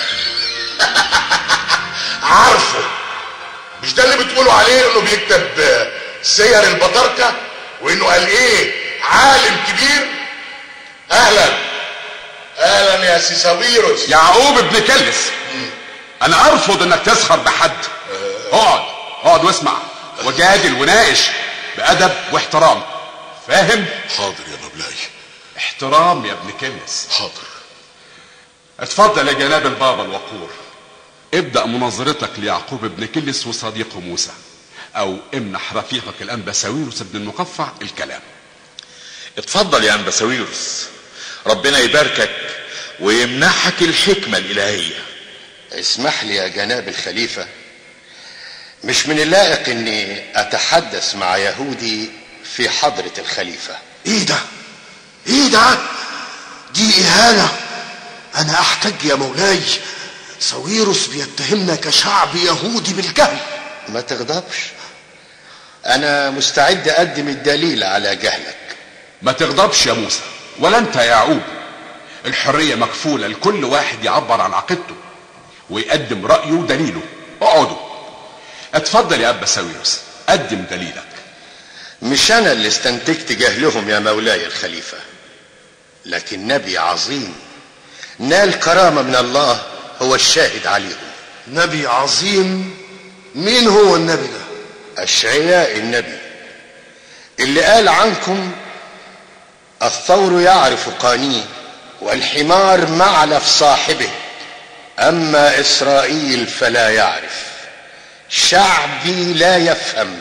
عارفه مش ده اللي بتقولوا عليه انه بيكتب آه، سير البطاركة وانه قال ايه عالم كبير اهلا اهلا يا سيساويروس يعقوب ابن كلس أنا أرفض إنك تسخر بحد اقعد اقعد واسمع وجادل وناقش بأدب واحترام فاهم؟ حاضر يا مولاي احترام يا ابن كنس حاضر اتفضل يا جناب البابا الوقور ابدأ مناظرتك ليعقوب ابن كلس وصديقه موسى او امنح رفيقك الانبا ساويروس ابن المقفع الكلام اتفضل يا انبا ساويروس ربنا يباركك ويمنحك الحكمة الالهية اسمح لي يا جناب الخليفة مش من اللائق اني اتحدث مع يهودي في حضرة الخليفة ايه ده ايه ده دي اهانة انا احتج يا مولاي ساويروس بيتهمنا كشعب يهودي بالجهل ما تغضبش انا مستعد اقدم الدليل على جهلك ما تغضبش يا موسى ولا انت يا يعقوب الحرية مكفولة لكل واحد يعبر عن عقيدته ويقدم رأيه ودليله اقعدوا اتفضل يا ابا ساويروس قدم دليلك مش انا اللي استنتجت جهلهم يا مولاي الخليفة لكن نبي عظيم نال كرامة من الله هو الشاهد عليهم نبي عظيم مين هو النبي ده أشعياء النبي اللي قال عنكم الثور يعرف قانيه والحمار معلف صاحبه أما إسرائيل فلا يعرف شعبي لا يفهم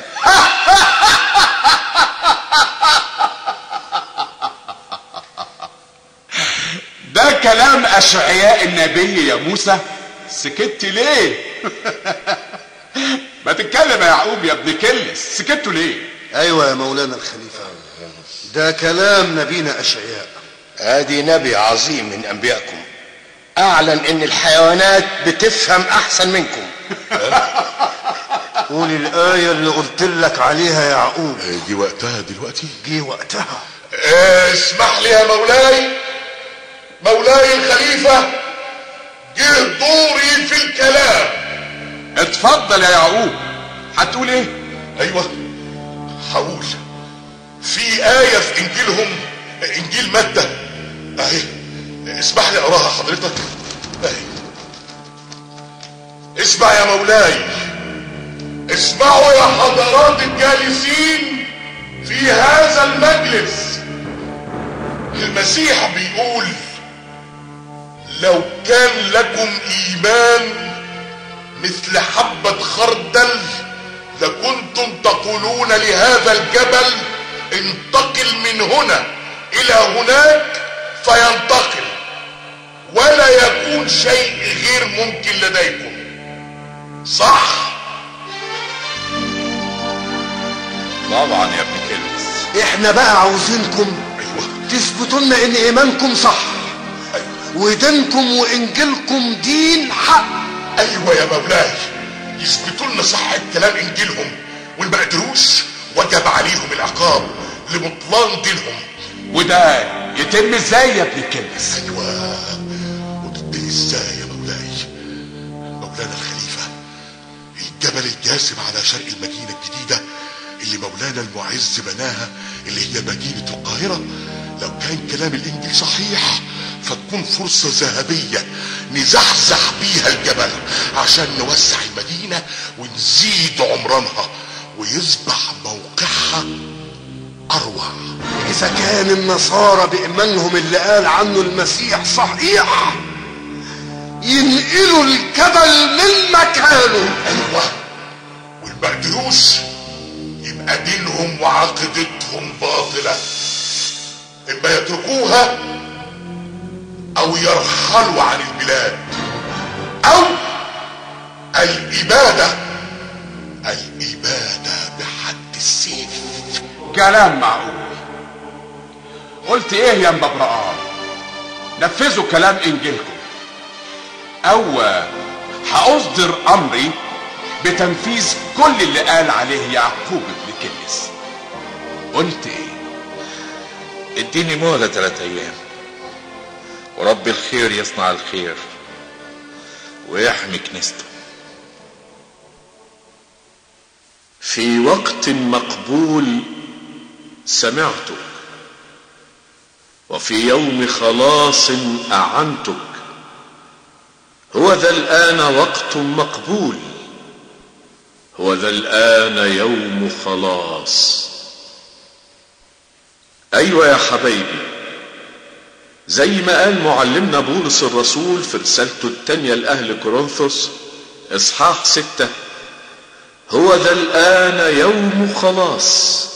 ده كلام اشعياء النبي يا موسى سكت ليه ما تتكلم يا يعقوب يا ابن كلس سكتوا ليه ايوه يا مولانا الخليفة ده كلام نبينا اشعياء ادي نبي عظيم من انبيائكم اعلن ان الحيوانات بتفهم احسن منكم قول الآية اللي قلت لك عليها يا يعقوب دي وقتها دلوقتي جه وقتها آه، اسمح لي يا مولاي مولاي الخليفة جه دوري في الكلام اتفضل يا يعقوب هتقول ايه ايوه هقول في آية في انجيلهم انجيل مادة اهي اسمح لي اقراها حضرتك اهي اسمع يا مولاي اسمعوا يا حضرات الجالسين في هذا المجلس المسيح بيقول لو كان لكم ايمان مثل حبة خردل لكنتم تقولون لهذا الجبل انتقل من هنا الى هناك فينتقل ولا يكون شيء غير ممكن لديكم صح طبعا يا ابن كلس احنا بقى عاوزينكم تثبتوا لنا ان ايمانكم صح ودينكم وانجيلكم دين حق ايوه يا مولاي يثبتوا لنا صحة كلام انجيلهم والما قدروش وجب عليهم العقاب لبطلان دينهم وده يتم ازاي يا ابن كلس ايوه وتدري ازاي يا مولاي مولانا الخليفة الجبل الجاسم على شرق المدينة الجديدة اللي مولانا المعز بناها اللي هي مدينة القاهرة لو كان كلام الانجيل صحيح فتكون فرصة ذهبية نزحزح بيها الجبل عشان نوسع المدينة ونزيد عمرانها ويصبح موقعها أروع اذا كان النصارى بايمانهم اللي قال عنه المسيح صحيح ينقلوا الجبل من مكانه ايوه والما قدروش يبقى دينهم وعقيدتهم باطلة اما يتركوها او يرحلوا الخلوة عن البلاد أو الإبادة الإبادة بحد السيف كلام معقول قلت ايه يا انبا ابراهام نفذوا كلام انجيلكم او هاصدر امري بتنفيذ كل اللي قال عليه يعقوب ابن كلس قلت ايه اديني مهلة ثلاث ايام ورب الخير يصنع الخير ويحمي كنيسته في وقت مقبول سمعتك وفي يوم خلاص اعنتك هو ذا الان وقت مقبول هو ذا الان يوم خلاص ايوه يا حبايبي زي ما قال معلمنا بولس الرسول في رسالته التانية لأهل كورنثوس إصحاح ستة هو ذا الآن يوم خلاص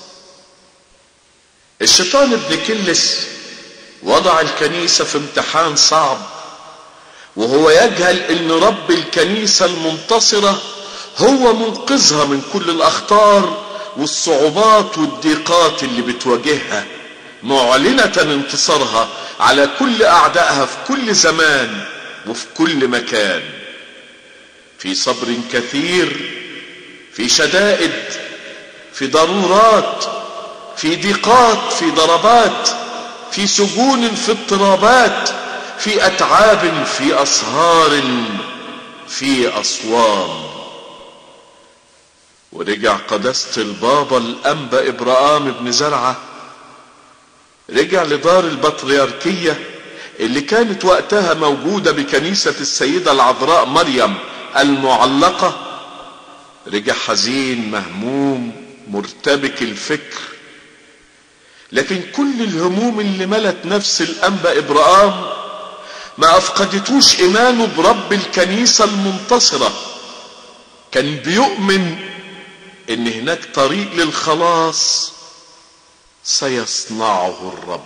الشيطان ابن كلس وضع الكنيسة في امتحان صعب وهو يجهل ان رب الكنيسة المنتصرة هو منقذها من كل الاخطار والصعوبات والضيقات اللي بتواجهها معلنة انتصارها على كل اعدائها في كل زمان وفي كل مكان في صبر كثير في شدائد في ضرورات في ضيقات في ضربات في سجون في اضطرابات في اتعاب في اسهار في اصوام ورجع قداسة البابا الأنبا إبراهام بن زرعة رجع لدار البطريركية اللي كانت وقتها موجودة بكنيسة السيدة العذراء مريم المعلقة رجع حزين مهموم مرتبك الفكر لكن كل الهموم اللي ملت نفس الأنبا إبراهام ما أفقدتوش إيمانه برب الكنيسة المنتصرة كان بيؤمن إن هناك طريق للخلاص سيصنعه الرب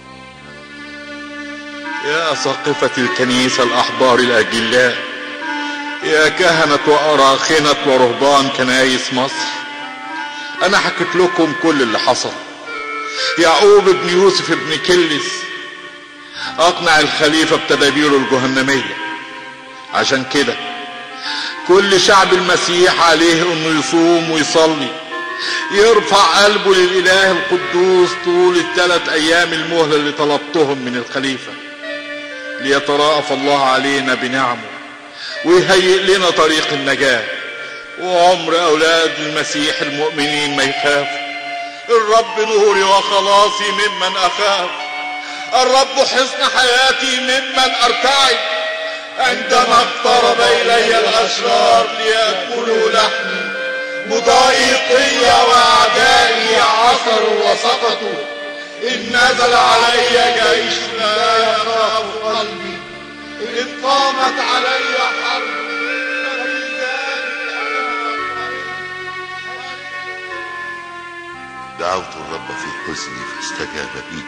يا أساقفة الكنيسة الأحبار الأجلاء يا كهنة وأراخنة ورهبان كنايس مصر أنا حكيت لكم كل اللي حصل يعقوب ابن يوسف ابن كلس أقنع الخليفة بتدابيره الجهنمية عشان كده كل شعب المسيح عليه انه يصوم ويصلي يرفع قلبه للاله القدوس طول الثلاث ايام المهله اللي طلبتهم من الخليفه ليتراءف الله علينا بنعمه ويهيئ لنا طريق النجاه وعمر اولاد المسيح المؤمنين ما يخافوا الرب نوري وخلاصي ممن اخاف الرب حصن حياتي ممن ارتعب عندما اقترب الي الاشرار لياكلوا لحمي مضايقي واعدائي عثروا وسقطوا ان نزل علي جيش لا يخاف قلبي ان قامت علي حرب دعوت الرب في حزني فاستجاب لي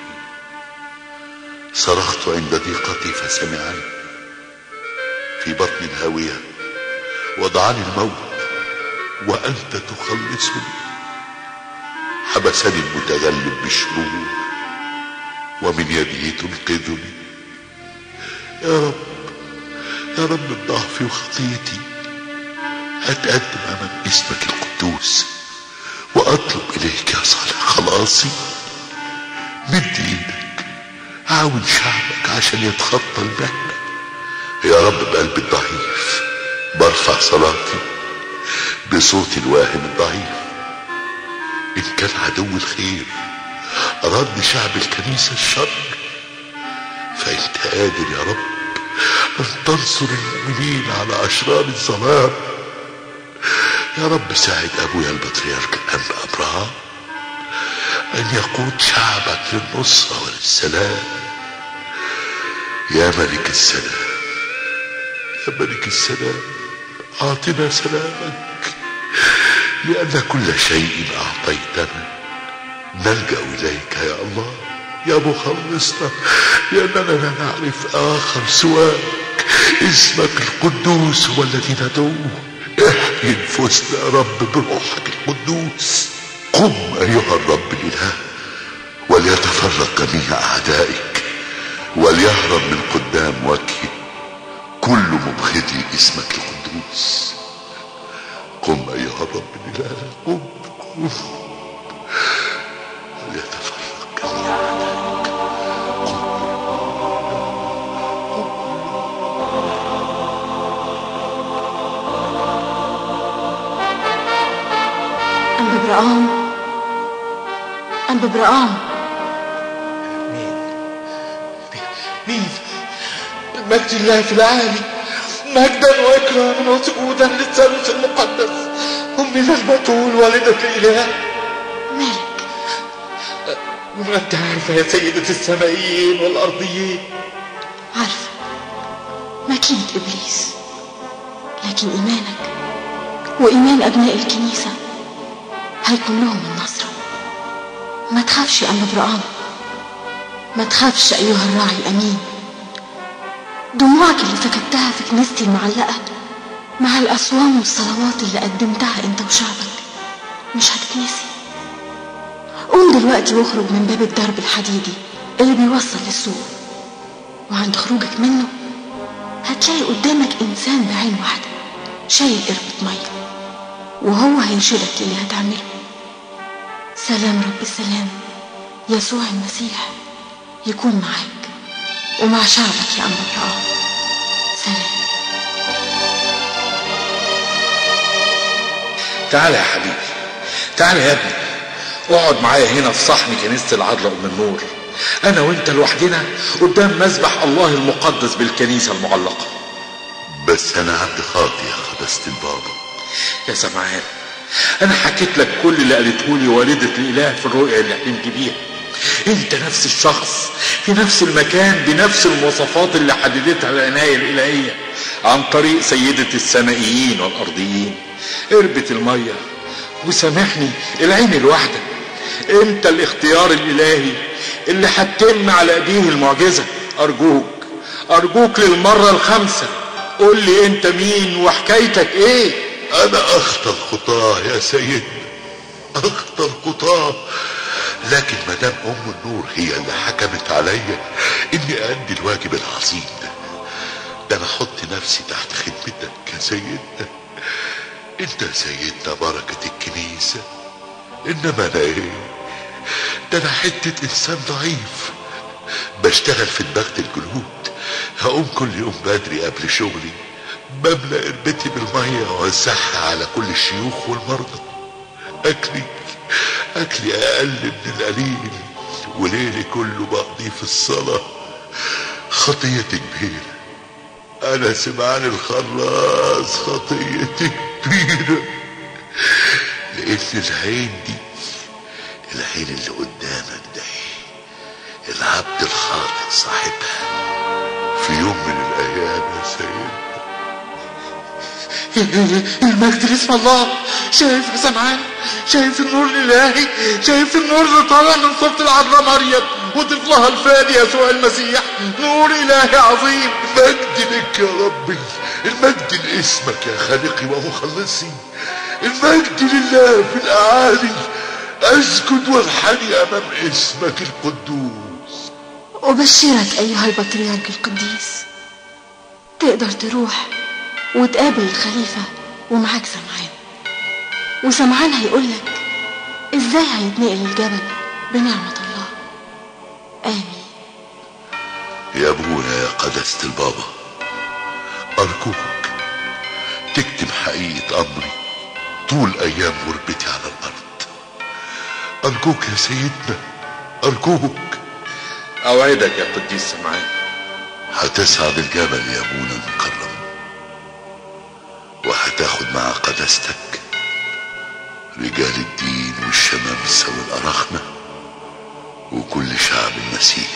صرخت عند ضيقتي فسمعني في بطن الهاوية وضعني الموت وأنت تخلصني حبسني المتغلب بالشرور ومن يده تنقذني يا رب يا رب بضعفي وخطيتي أتقدم أمام اسمك القدوس وأطلب إليك يا صالح خلاصي مد إيدك عاون شعبك عشان يتخطى المهنة يا رب بقلبي الضعيف برفع صلاتي بصوتي الواهن الضعيف إن كان عدو الخير أراد شعب الكنيسة الشر فأنت قادر يا رب أن تنصر المؤمنين على أشرار الظلام يا رب ساعد أبويا البطريرك الأنبا أبراهام أن يقود شعبك للنصرة وللسلام يا ملك السلام يا ملك السلام أعطنا سلامك لأن كل شيء أعطيتنا نلجأ إليك يا الله يا مخلصنا لأننا لا نعرف آخر سواك اسمك القدوس هو الذي ندعوه احيي نفوسنا يا رب بروحك القدوس قم أيها الرب الإله وليتفرق جميع أعدائك وليهرب من قدام وجهك كل مبغضي اسمك القدوس قم أيها الرب الإله قم قم وليتفرق جميع أعدائك أم برقام أم برقام مين المجد الله في العالي مجدا واكراما وسجودا للثالوث المقدس امنا البتول والدة الاله مالك وما انت عارفه يا سيدة السمائيين والارضيين عارفة ماكينة إبليس لكن إيمانك وإيمان أبناء الكنيسة هيكون لهم النصرة ما تخافش يا أم برقام ما تخافش أيها الراعي الأمين دموعك اللي سكتها في كنيستي المعلقة مع الأصوام والصلوات اللي قدمتها أنت وشعبك مش هتتنسي قوم دلوقتي واخرج من باب الدرب الحديدي اللي بيوصل للسوق وعند خروجك منه هتلاقي قدامك إنسان بعين واحدة شايل قربة مية وهو هيرشدك للي هتعمله سلام رب السلام يسوع المسيح يكون معاك ومع شعبك يا أم الرعاه سلام تعالى يا حبيبي تعالى يا ابني اقعد معايا هنا في صحن كنيسة العذراء أم النور أنا وأنت لوحدنا قدام مذبح الله المقدس بالكنيسة المعلقة بس أنا عبد خاطي يا قداسة البابا يا سمعان أنا حكيت لك كل اللي قالته لي والدة الإله في الرؤيا اللي حلمت بيها أنت نفس الشخص في نفس المكان بنفس المواصفات اللي حددتها العناية الإلهية عن طريق سيدة السمائيين والأرضيين قربة المية وسامحني العين الواحدة انت الاختيار الالهي اللي هتتم على ايديه المعجزة ارجوك ارجوك للمرة الخامسة قول لي انت مين وحكايتك ايه أنا أخطى الخطاة يا سيدنا أخطى الخطاة لكن مدام أم النور هي اللي حكمت عليا إني أدي الواجب العظيم ده ده أنا أحط نفسي تحت خدمتك يا سيدنا أنت يا سيدنا بركة الكنيسة إنما أنا إيه ده أنا حتة إنسان ضعيف بشتغل في دماغة الجلود هقوم كل يوم بدري قبل شغلي بملى قربتي بالمية وأوزعها على كل الشيوخ والمرضى أكلي أكلي أقل من القليل وليلي كله بقضيه في الصلاة خطيتي كبيرة أنا سمعان الخراز خطيتي كبيرة لقيت العين دي العين اللي قدامك ده العبد الخاطئ صاحبها في يوم من الأيام يا سيدنا المجد لاسم الله شايف يا سمعان شايف النور الالهي شايف النور اللي طالع من صوت العذراء مريم وطفلها الفادي يسوع المسيح نور الهي عظيم المجد لك يا ربي المجد لاسمك يا خالقي ومخلصي المجد لله في الاعالي اسجد وانحني امام اسمك القدوس أبشرك أيها البطريرك القديس تقدر تروح وتقابل الخليفة ومعاك سمعان وسمعان هيقولك ازاي هيتنقل الجبل بنعمة الله آمين يا ابويا يا قداسة البابا ارجوك تكتب حقيقة امري طول ايام غربتي على الارض ارجوك يا سيدنا ارجوك اوعدك يا قديس سمعان هتصعد الجبل يا ابونا المكرم وهتاخد مع قداستك رجال الدين والشمامسة والأراخنة وكل شعب المسيح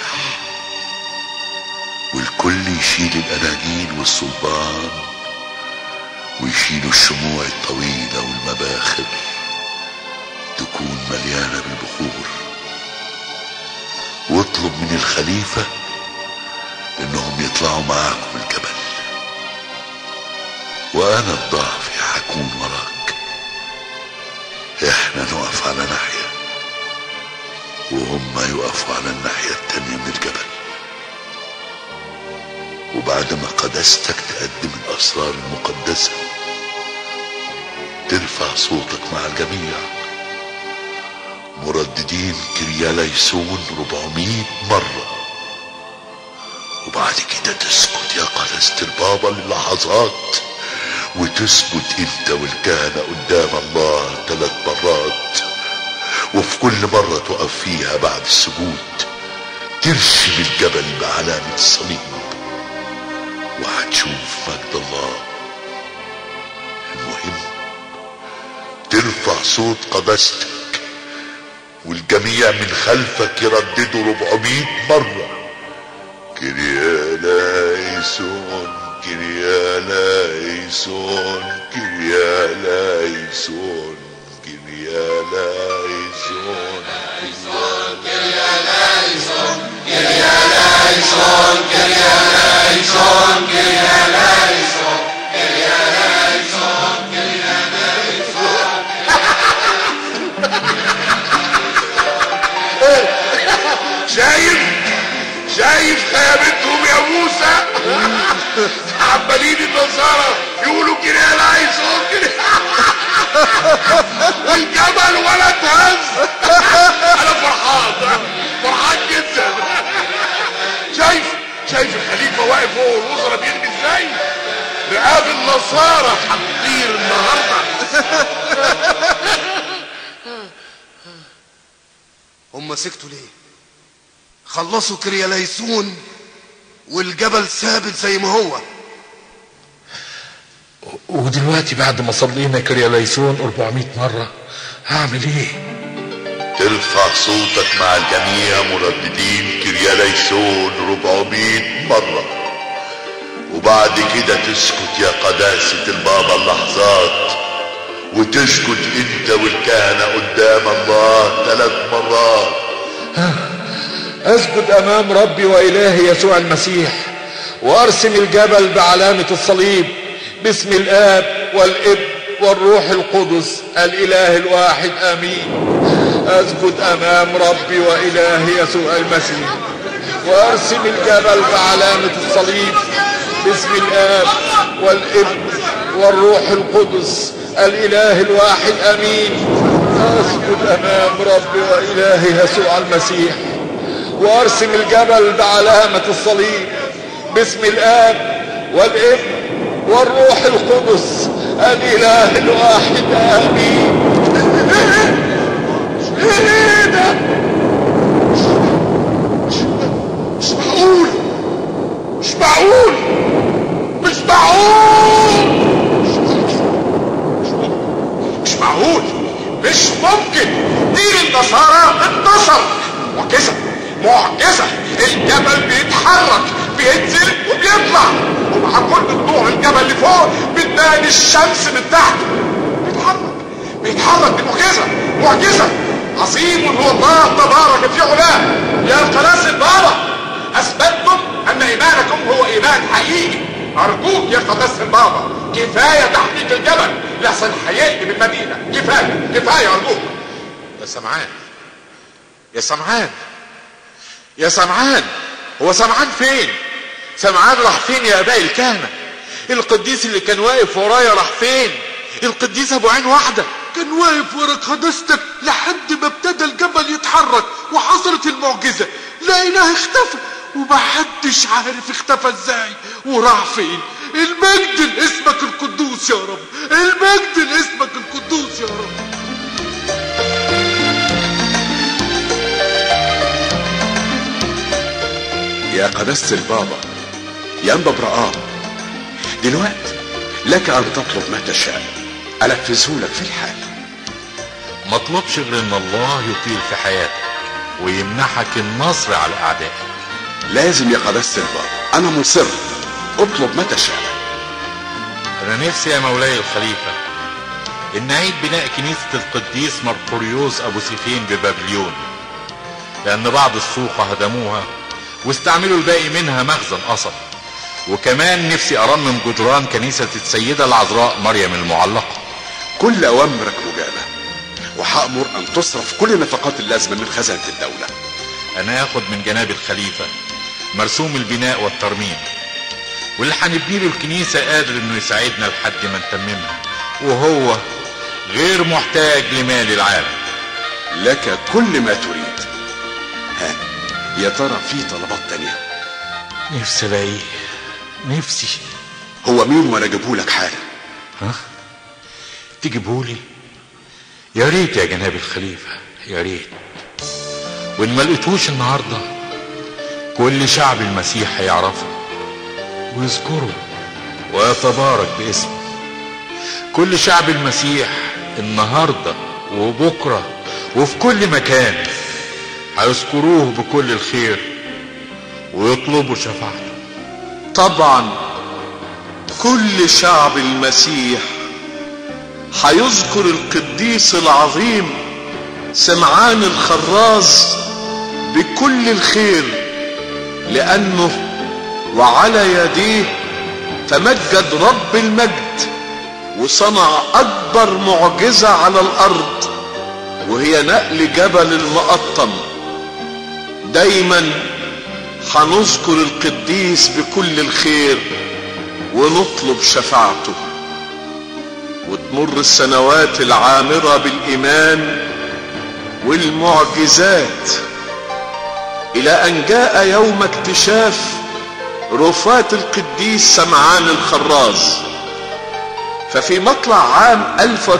والكل يشيل الأناجيل والصلبان ويشيلوا الشموع الطويلة والمباخر تكون مليانة بالبخور واطلب من الخليفة انهم يطلعوا معاكم الجبل وانا الضعف هكون وراك احنا نقف على ناحية وهم يقفوا على الناحية التانية من الجبل وبعد ما قدستك تقدم الأسرار المقدسة ترفع صوتك مع الجميع مرددين كريا ليسون 400 مرة وبعد كده تسكت يا قداسة البابا للحظات وتسكت انت والكهنة قدام الله ثلاث مرات وفي كل مرة تقف فيها بعد السجود ترشم الجبل بعلامة الصليب وهتشوف مجد الله المهم ترفع صوت قداستك والجميع من خلفك يرددوا 400 مرة كريا لايسون كريا لايسون كريا لايسون كريا لايسون كريا لايسون كريا لايسون كريا لايسون كريا لايسون كريا لايسون كريا شايف شايف خيابتهم يا موسى عمالين النصارى يقولوا كده يا لايسون كده والجبل ولا اتهز انا فرحان فرحان جدا شايف شايف الخليفه واقف فوق الوزراء بيرمي ازاي رقاب النصارى هتطير النهارده هم سكتوا ليه خلصوا كرياليسون والجبل ثابت زي ما هو ودلوقتي بعد ما صلينا كرياليسون 400 مرة هعمل ايه؟ ترفع صوتك مع الجميع مرددين كرياليسون 400 مرة وبعد كده تسكت يا قداسة البابا اللحظات وتسكت انت والكهنة قدام الله ثلاث مرات اسجد امام ربي والهي يسوع المسيح وارسم الجبل بعلامة الصليب باسم الاب والابن والروح القدس الاله الواحد امين اسجد امام ربي والهي يسوع المسيح وارسم الجبل بعلامة الصليب باسم الاب والابن والروح القدس الاله الواحد امين اسجد امام ربي والهي يسوع المسيح وارسم الجبل بعلامة الصليب باسم الاب والابن والروح القدس الاله الواحد امين ايه ده مش معقول مش معقول مش معقول مش معقول مش ممكن دين النصارى انتصر معجزة معجزة الجبل بيتحرك بينزل وبيطلع ومع كل طلوع الجبل اللي فوق بتبان الشمس من تحت بيتحرك بيتحرك دي معجزة معجزة عظيم هو الله تبارك في علاه يا قناص البابا اثبتتم ان ايمانكم هو ايمان حقيقي ارجوك يا قداسة البابا كفاية تحقيق الجبل لحسن هيقلب المدينة كفاية كفاية ارجوك يا سمعان يا سمعان يا سمعان هو سمعان فين سمعان راح فين يا اباء الكهنة القديس اللي كان واقف ورايا راح فين القديس ابو عين واحدة كان واقف ورا قداستك لحد ما ابتدى الجبل يتحرك وحصلت المعجزة لقيناه اختفى ومحدش عارف اختفى ازاي وراح فين المجد لاسمك القدوس يا رب المجد لاسمك القدوس يا رب يا قداسة البابا يا أنبا برقام دلوقتي لك أن تطلب ما تشاء أنفذه لك في الحال ما اطلبش غير ان الله يطيل في حياتك ويمنحك النصر على اعدائك لازم يا قداسة البابا أنا مصر اطلب ما تشاء انا نفسي يا مولاي الخليفة ان اعيد بناء كنيسة القديس مرقوريوس ابو سيفين ببابليون لان بعض السوق هدموها واستعملوا الباقي منها مخزن قصب وكمان نفسي ارمم جدران كنيسة السيدة العذراء مريم المعلقة كل اوامرك مجابه وهامر ان تصرف كل النفقات اللازمه من خزانه الدوله انا اخد من جناب الخليفة مرسوم البناء والترميم واللي هنبني له الكنيسة قادر انه يساعدنا لحد ما نتممها وهو غير محتاج لمال العالم لك كل ما تريد ها يا ترى في طلبات تانية نفسي الاقيه نفسي هو مين وانا اجيبهولك حالا ها تجيبهولي يا ريت يا جناب الخليفة يا ريت وان ما لقيتوش النهارده كل شعب المسيح هيعرفه ويذكره ويتبارك باسمه كل شعب المسيح النهارده وبكره وفي كل مكان هيذكروه بكل الخير ويطلبوا شفاعته طبعا كل شعب المسيح هيذكر القديس العظيم سمعان الخراز بكل الخير لانه وعلى يديه تمجد رب المجد وصنع اكبر معجزه على الارض وهي نقل جبل المقطم دايما هنذكر القديس بكل الخير ونطلب شفاعته وتمر السنوات العامرة بالإيمان والمعجزات إلى أن جاء يوم اكتشاف رفات القديس سمعان الخراز ففي مطلع عام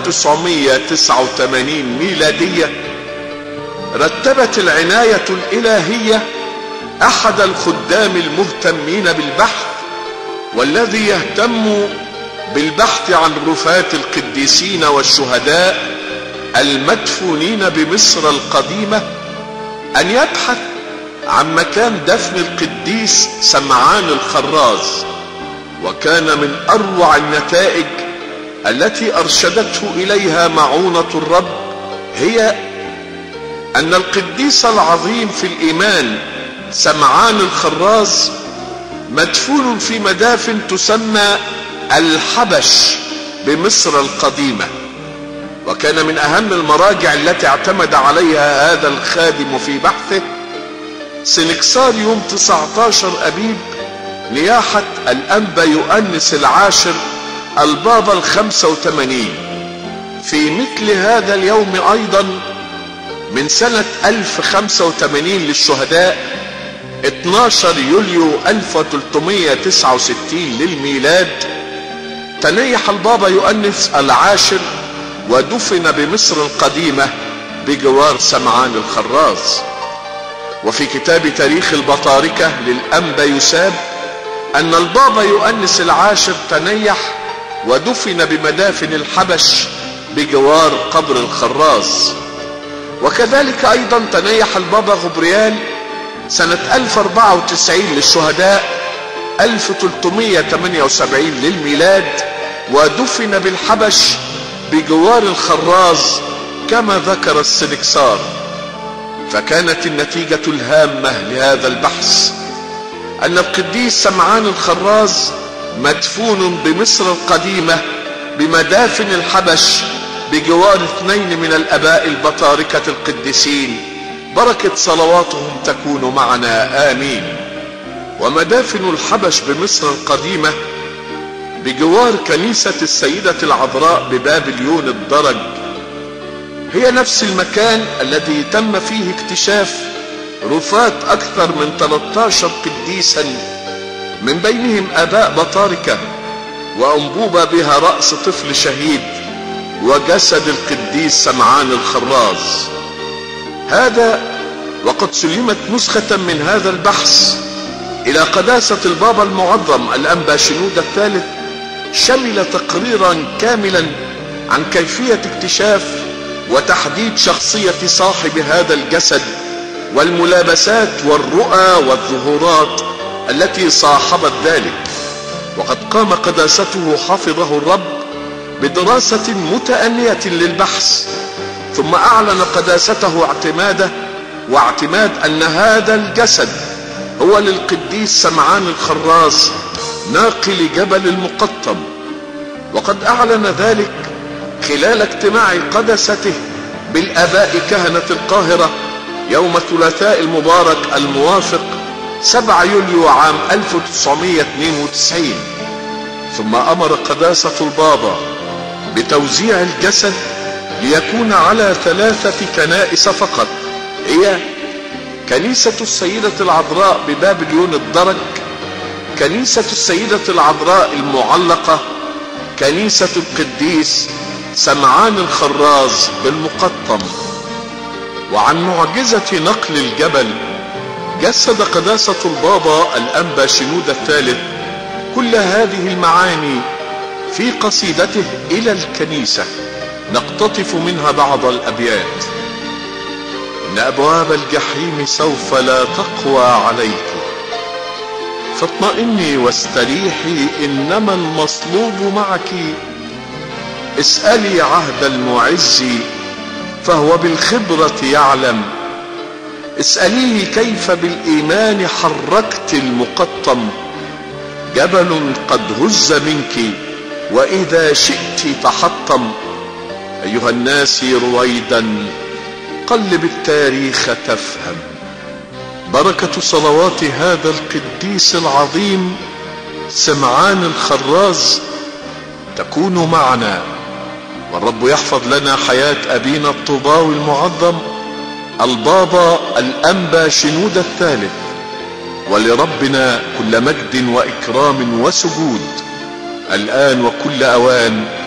1989 ميلادية رتبت العناية الإلهية أحد الخدام المهتمين بالبحث والذي يهتم بالبحث عن رفات القديسين والشهداء المدفونين بمصر القديمة أن يبحث عن مكان دفن القديس سمعان الخراز وكان من أروع النتائج التي أرشدته إليها معونة الرب هي أن القديس العظيم في الإيمان سمعان الخراز مدفون في مدافن تسمى الحبش بمصر القديمة وكان من أهم المراجع التي اعتمد عليها هذا الخادم في بحثه سنكسار يوم 19 أبيب نياحة الأنبا يؤنس العاشر البابا الخمسة وثمانين في مثل هذا اليوم أيضا من سنة 1085 للشهداء 12 يوليو 1369 للميلاد تنيح البابا يؤنس العاشر ودفن بمصر القديمة بجوار سمعان الخراز وفي كتاب تاريخ البطاركة للأنبا يساب أن البابا يؤنس العاشر تنيح ودفن بمدافن الحبش بجوار قبر الخراز وكذلك أيضا تنيح البابا غبريال سنة 1094 للشهداء 1378 للميلاد ودفن بالحبش بجوار الخراز كما ذكر السنكسار فكانت النتيجة الهامة لهذا البحث أن القديس سمعان الخراز مدفون بمصر القديمة بمدافن الحبش بجوار اثنين من الأباء البطاركة القديسين بركة صلواتهم تكون معنا آمين ومدافن الحبش بمصر القديمة بجوار كنيسة السيدة العذراء ببابليون الدرج هي نفس المكان الذي تم فيه اكتشاف رفات أكثر من 13 قديسا من بينهم آباء بطاركة وأنبوبة بها رأس طفل شهيد وجسد القديس سمعان الخراز هذا وقد سلمت نسخة من هذا البحث إلى قداسة البابا المعظم الأنبا شنود الثالث شمل تقريرا كاملا عن كيفية اكتشاف وتحديد شخصية صاحب هذا الجسد والملابسات والرؤى والظهورات التي صاحبت ذلك وقد قام قداسته حفظه الرب بدراسة متأنية للبحث ثم أعلن قداسته اعتماده واعتماد أن هذا الجسد هو هو للقديس سمعان الخراز ناقل جبل المقطم وقد أعلن ذلك خلال اجتماع قدسته بالآباء كهنة القاهرة يوم الثلاثاء المبارك الموافق 7 يوليو عام 1992 ثم أمر قداسة البابا بتوزيع الجسد ليكون على ثلاثة كنائس فقط هي كنيسة السيدة العذراء ببابليون الدرج كنيسة السيدة العذراء المعلقة كنيسة القديس سمعان الخراز بالمقطم وعن معجزة نقل الجبل جسد قداسة البابا الأنبا شنود الثالث كل هذه المعاني في قصيدته إلى الكنيسة نقتطف منها بعض الأبيات إن أبواب الجحيم سوف لا تقوى عليك فاطمئني واستريحي إنما المصلوب معك اسألي عهد المعز فهو بالخبرة يعلم اسأليه كيف بالإيمان حركت المقطم جبل قد هز منك وإذا شئت تحطم أيها الناس رويدا قلب التاريخ تفهم بركة صلوات هذا القديس العظيم سمعان الخراز تكون معنا والرب يحفظ لنا حياة أبينا الطوباوي المعظم البابا الأنبا شنود الثالث ولربنا كل مجد وإكرام وسجود الآن وكل أوان